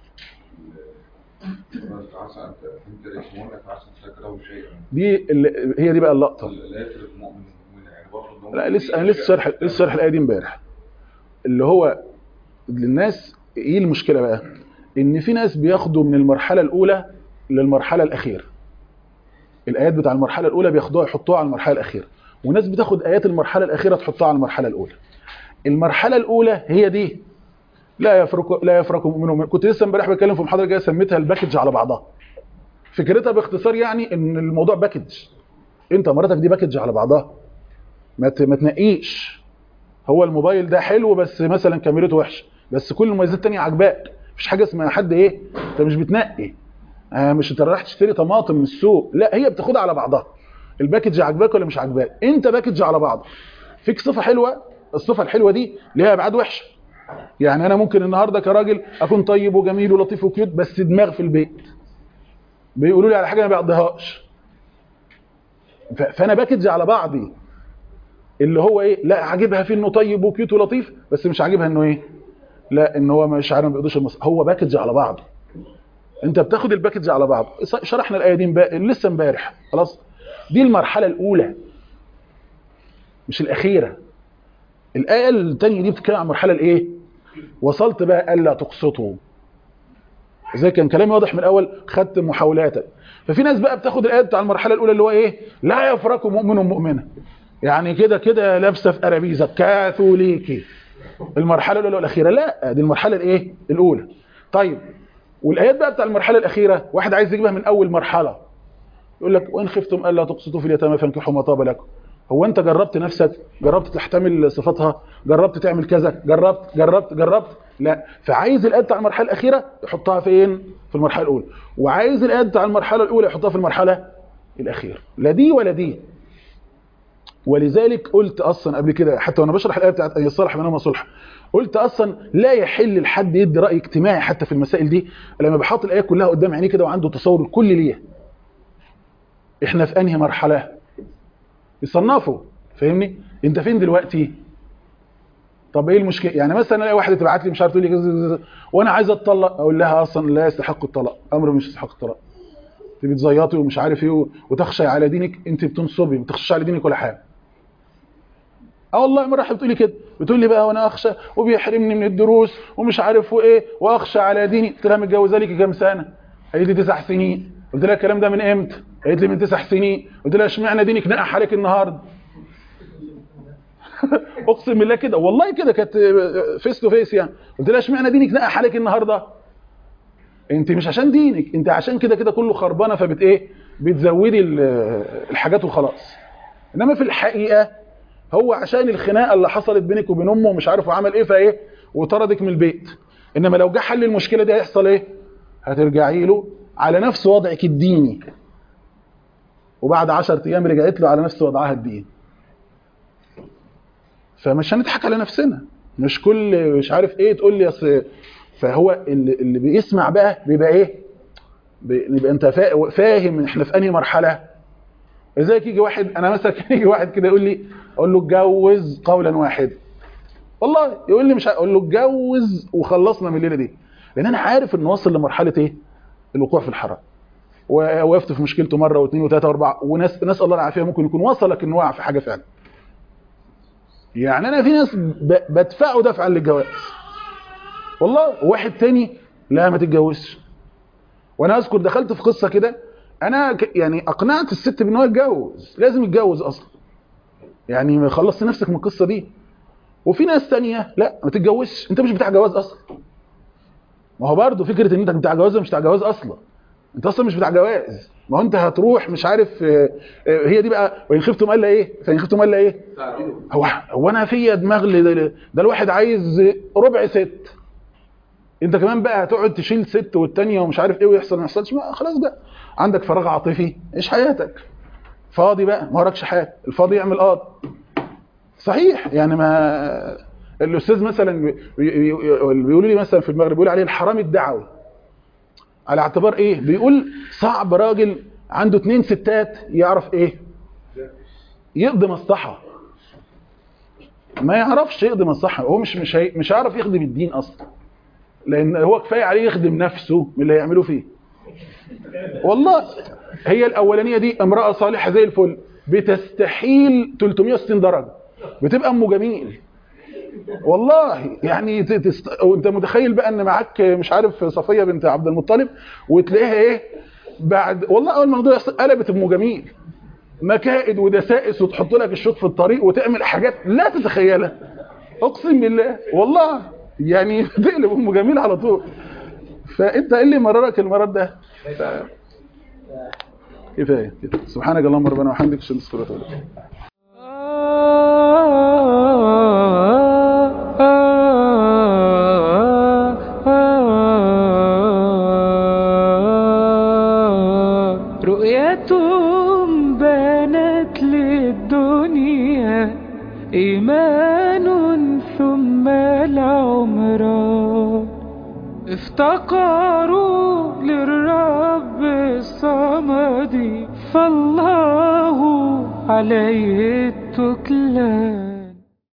هي ال- عسى أن أنت يسمونك عسى أن تكرهوا شيئا دي ال- هي دي بقى اللقطه لا يفرق مؤمن ومؤمن يعني برضه إن هم لا لسه انا لسه شارح لسه شارح الايه دي امبارح اللي هو للناس ايه المشكله بقى ان في ناس بياخدوا من المرحله الاولى للمرحله الاخيره الايات بتاع المرحله الاولى بياخدوها يحطوها على المرحله الاخيره وناس بتاخد ايات المرحله الاخيره تحطها على المرحله الاولى المرحله الاولى هي دي لا يفرق لا يفرق مؤمن ومؤمن كنت لسه امبارح بتكلم في محاضره جايه سميتها الباكج على بعضها فكرتها باختصار يعني ان الموضوع باكج انت مراتك دي باكج على بعضها ما ت- ما تنقيش هو الموبايل ده حلو بس مثلا كاميرته وحشه بس كل المميزات التانية عاجباك مفيش حاجه اسمها حد ايه انت مش بتنقي آه مش انت رايح تشتري طماطم من السوق لا هي بتاخدها على بعضها الباكج عاجباك ولا مش عاجباك انت باكج على بعض فيك صفه حلوه الصفه الحلوه دي ليها ابعاد وحشه يعني انا ممكن النهارده كراجل اكون طيب وجميل ولطيف وكيوت بس دماغ في البيت بيقولوا لي على حاجه ما بقضيهاش ف- فانا باكج على بعضي اللي هو ايه لا عاجبها في انه طيب وكيوت ولطيف بس مش عاجبها انه ايه لا ان هو مش عارف ما بيقضيش المص... هو باكج على بعض انت بتاخد الباكج على بعض ص- شرحنا الايه دي مبا... لسه امبارح خلاص دي المرحله الاولى مش الاخيره الايه الثانيه دي بتتكلم عن المرحله الايه وصلت بقى الا تقسطوا زي كان كلامي واضح من الاول خدت محاولاتك ففي ناس بقى بتاخد الايه بتاع المرحله الاولى اللي هو ايه لا يفرق مؤمن مؤمنه يعني كده كده لابسه في ارابيزه كاثوليكي المرحله الاولى والاخيره لا دي المرحله الايه الاولى طيب والايات بقى بتاع المرحله الاخيره واحد عايز يجيبها من اول مرحله يقول لك وان خفتم الا تقسطوا في اليتامى فانكحوا ما طاب لكم هو انت جربت نفسك جربت تحتمل صفاتها جربت تعمل كذا جربت جربت جربت لا فعايز الايات بتاع المرحله الاخيره يحطها فين في المرحله الاولى وعايز الايات بتاع المرحله الاولى يحطها في المرحله الاخيره لا دي ولا دي ولذلك قلت اصلا قبل كده حتى وانا بشرح الايه بتاعت ان يصلح بينهما صلح قلت اصلا لا يحل لحد يدي راي اجتماعي حتى في المسائل دي لما بحط الايه كلها قدام عينيه كده وعنده تصور الكل ليها احنا في انهي مرحله يصنفوا فاهمني انت فين دلوقتي طب ايه المشكله يعني مثلا الاقي واحده تبعت لي مش عارف تقول لي كذا- كذا- وانا عايز اتطلق اقول لها اصلا لا يستحق الطلاق امر مش يستحق الطلاق انت بتزيطي ومش عارف ايه و- وتخشى على دينك انت بتنصبي ما تخشيش على دينك ولا حاجه اه والله مره بتقول لي كده بتقول لي بقى وانا اخشى وبيحرمني من الدروس ومش عارف وايه واخشى على ديني قلت لها متجوزه لي كام سنه قالت لي تسع سنين قلت لها الكلام ده من امتى قالت لي من تسع سنين قلت لها اشمعنى دينك نقح عليك النهارده اقسم بالله كده والله كده كانت فيس تو فيس يعني قلت لها اشمعنى دينك نقح عليك النهارده انت مش عشان دينك انت عشان كده كده كله خربانه فبت ايه بتزودي ال- الحاجات وخلاص انما في الحقيقه هو عشان الخناقه اللي حصلت بينك وبين امه ومش عارف وعمل ايه فايه وطردك من البيت انما لو جه حل المشكله دي هيحصل ايه هترجعي له على نفس وضعك الديني وبعد 10 ايام رجعت له على نفس وضعها الديني فمش هنضحك على نفسنا مش كل مش عارف ايه تقول لي اصل فهو اللي, اللي بيسمع بقى بيبقى ايه بيبقى انت فا- فاهم احنا في انهي مرحله ازيك يجي واحد انا مثلا كان يجي واحد كده يقول لي اقول له اتجوز قولا واحدا والله يقول لي مش ه- اقول له اتجوز وخلصنا من الليله دي لان انا عارف انه وصل لمرحله ايه الوقوع في الحرام ووقفت في مشكلته مره واثنين وثلاثه واربعه وناس نسال الله العافيه ممكن يكون وصلك انه وقع في حاجه فعلا يعني انا في ناس ب- بدفعه دفعا للجواز والله واحد تاني لا ما تتجوزش وانا اذكر دخلت في قصه كده انا ك- يعني اقنعت الست بان هو يتجوز لازم يتجوز اصلا يعني خلصت نفسك من القصه دي وفي ناس تانية لا ما تتجوزش انت مش بتاع جواز اصلا ما هو برضه فكره ان انت بتاع جواز مش بتاع جواز اصلا انت اصلا مش بتاع جواز ما هو انت هتروح مش عارف آه، آه، هي دي بقى وان خفتم الا ايه فان خفتم الا ايه هو هو انا فيا دماغ ل- ل- ده الواحد عايز ربع ست انت كمان بقى هتقعد تشيل ست والتانية ومش عارف ايه ويحصل ما يحصلش ما خلاص بقى عندك فراغ عاطفي عيش حياتك فاضي بقى ما وراكش حاجه الفاضي يعمل قاضي صحيح يعني ما الاستاذ مثلا بي- بي- بي- بيقولوا لي مثلا في المغرب بيقول عليه الحرام الدعوي على اعتبار ايه بيقول صعب راجل عنده اتنين ستات يعرف ايه يقضي مصلحه ما يعرفش يقضي مصلحه هو مش مش هي مش هيعرف يخدم الدين اصلا لان هو كفايه عليه يخدم نفسه من اللي هيعملوه فيه والله هي الاولانيه دي امراه صالحه زي الفل بتستحيل 360 درجه بتبقى ام جميل والله يعني ت- تست... وانت متخيل بقى ان معاك مش عارف صفيه بنت عبد المطلب وتلاقيها ايه بعد والله اول ما الموضوع يحصل قلبت ام جميل مكائد ودسائس وتحط لك الشوط في الطريق وتعمل حاجات لا تتخيلها اقسم بالله والله يعني تقلب ام جميل على طول فانت ايه اللي مررك المرض ده ف... كفايه كده سبحانك اللهم ربنا وبحمدك اشهد ان لا اله الا انت رؤيتهم بانت للدنيا إيمان ثم العمران افتقروا للرب الصمد فالله عليه التكلان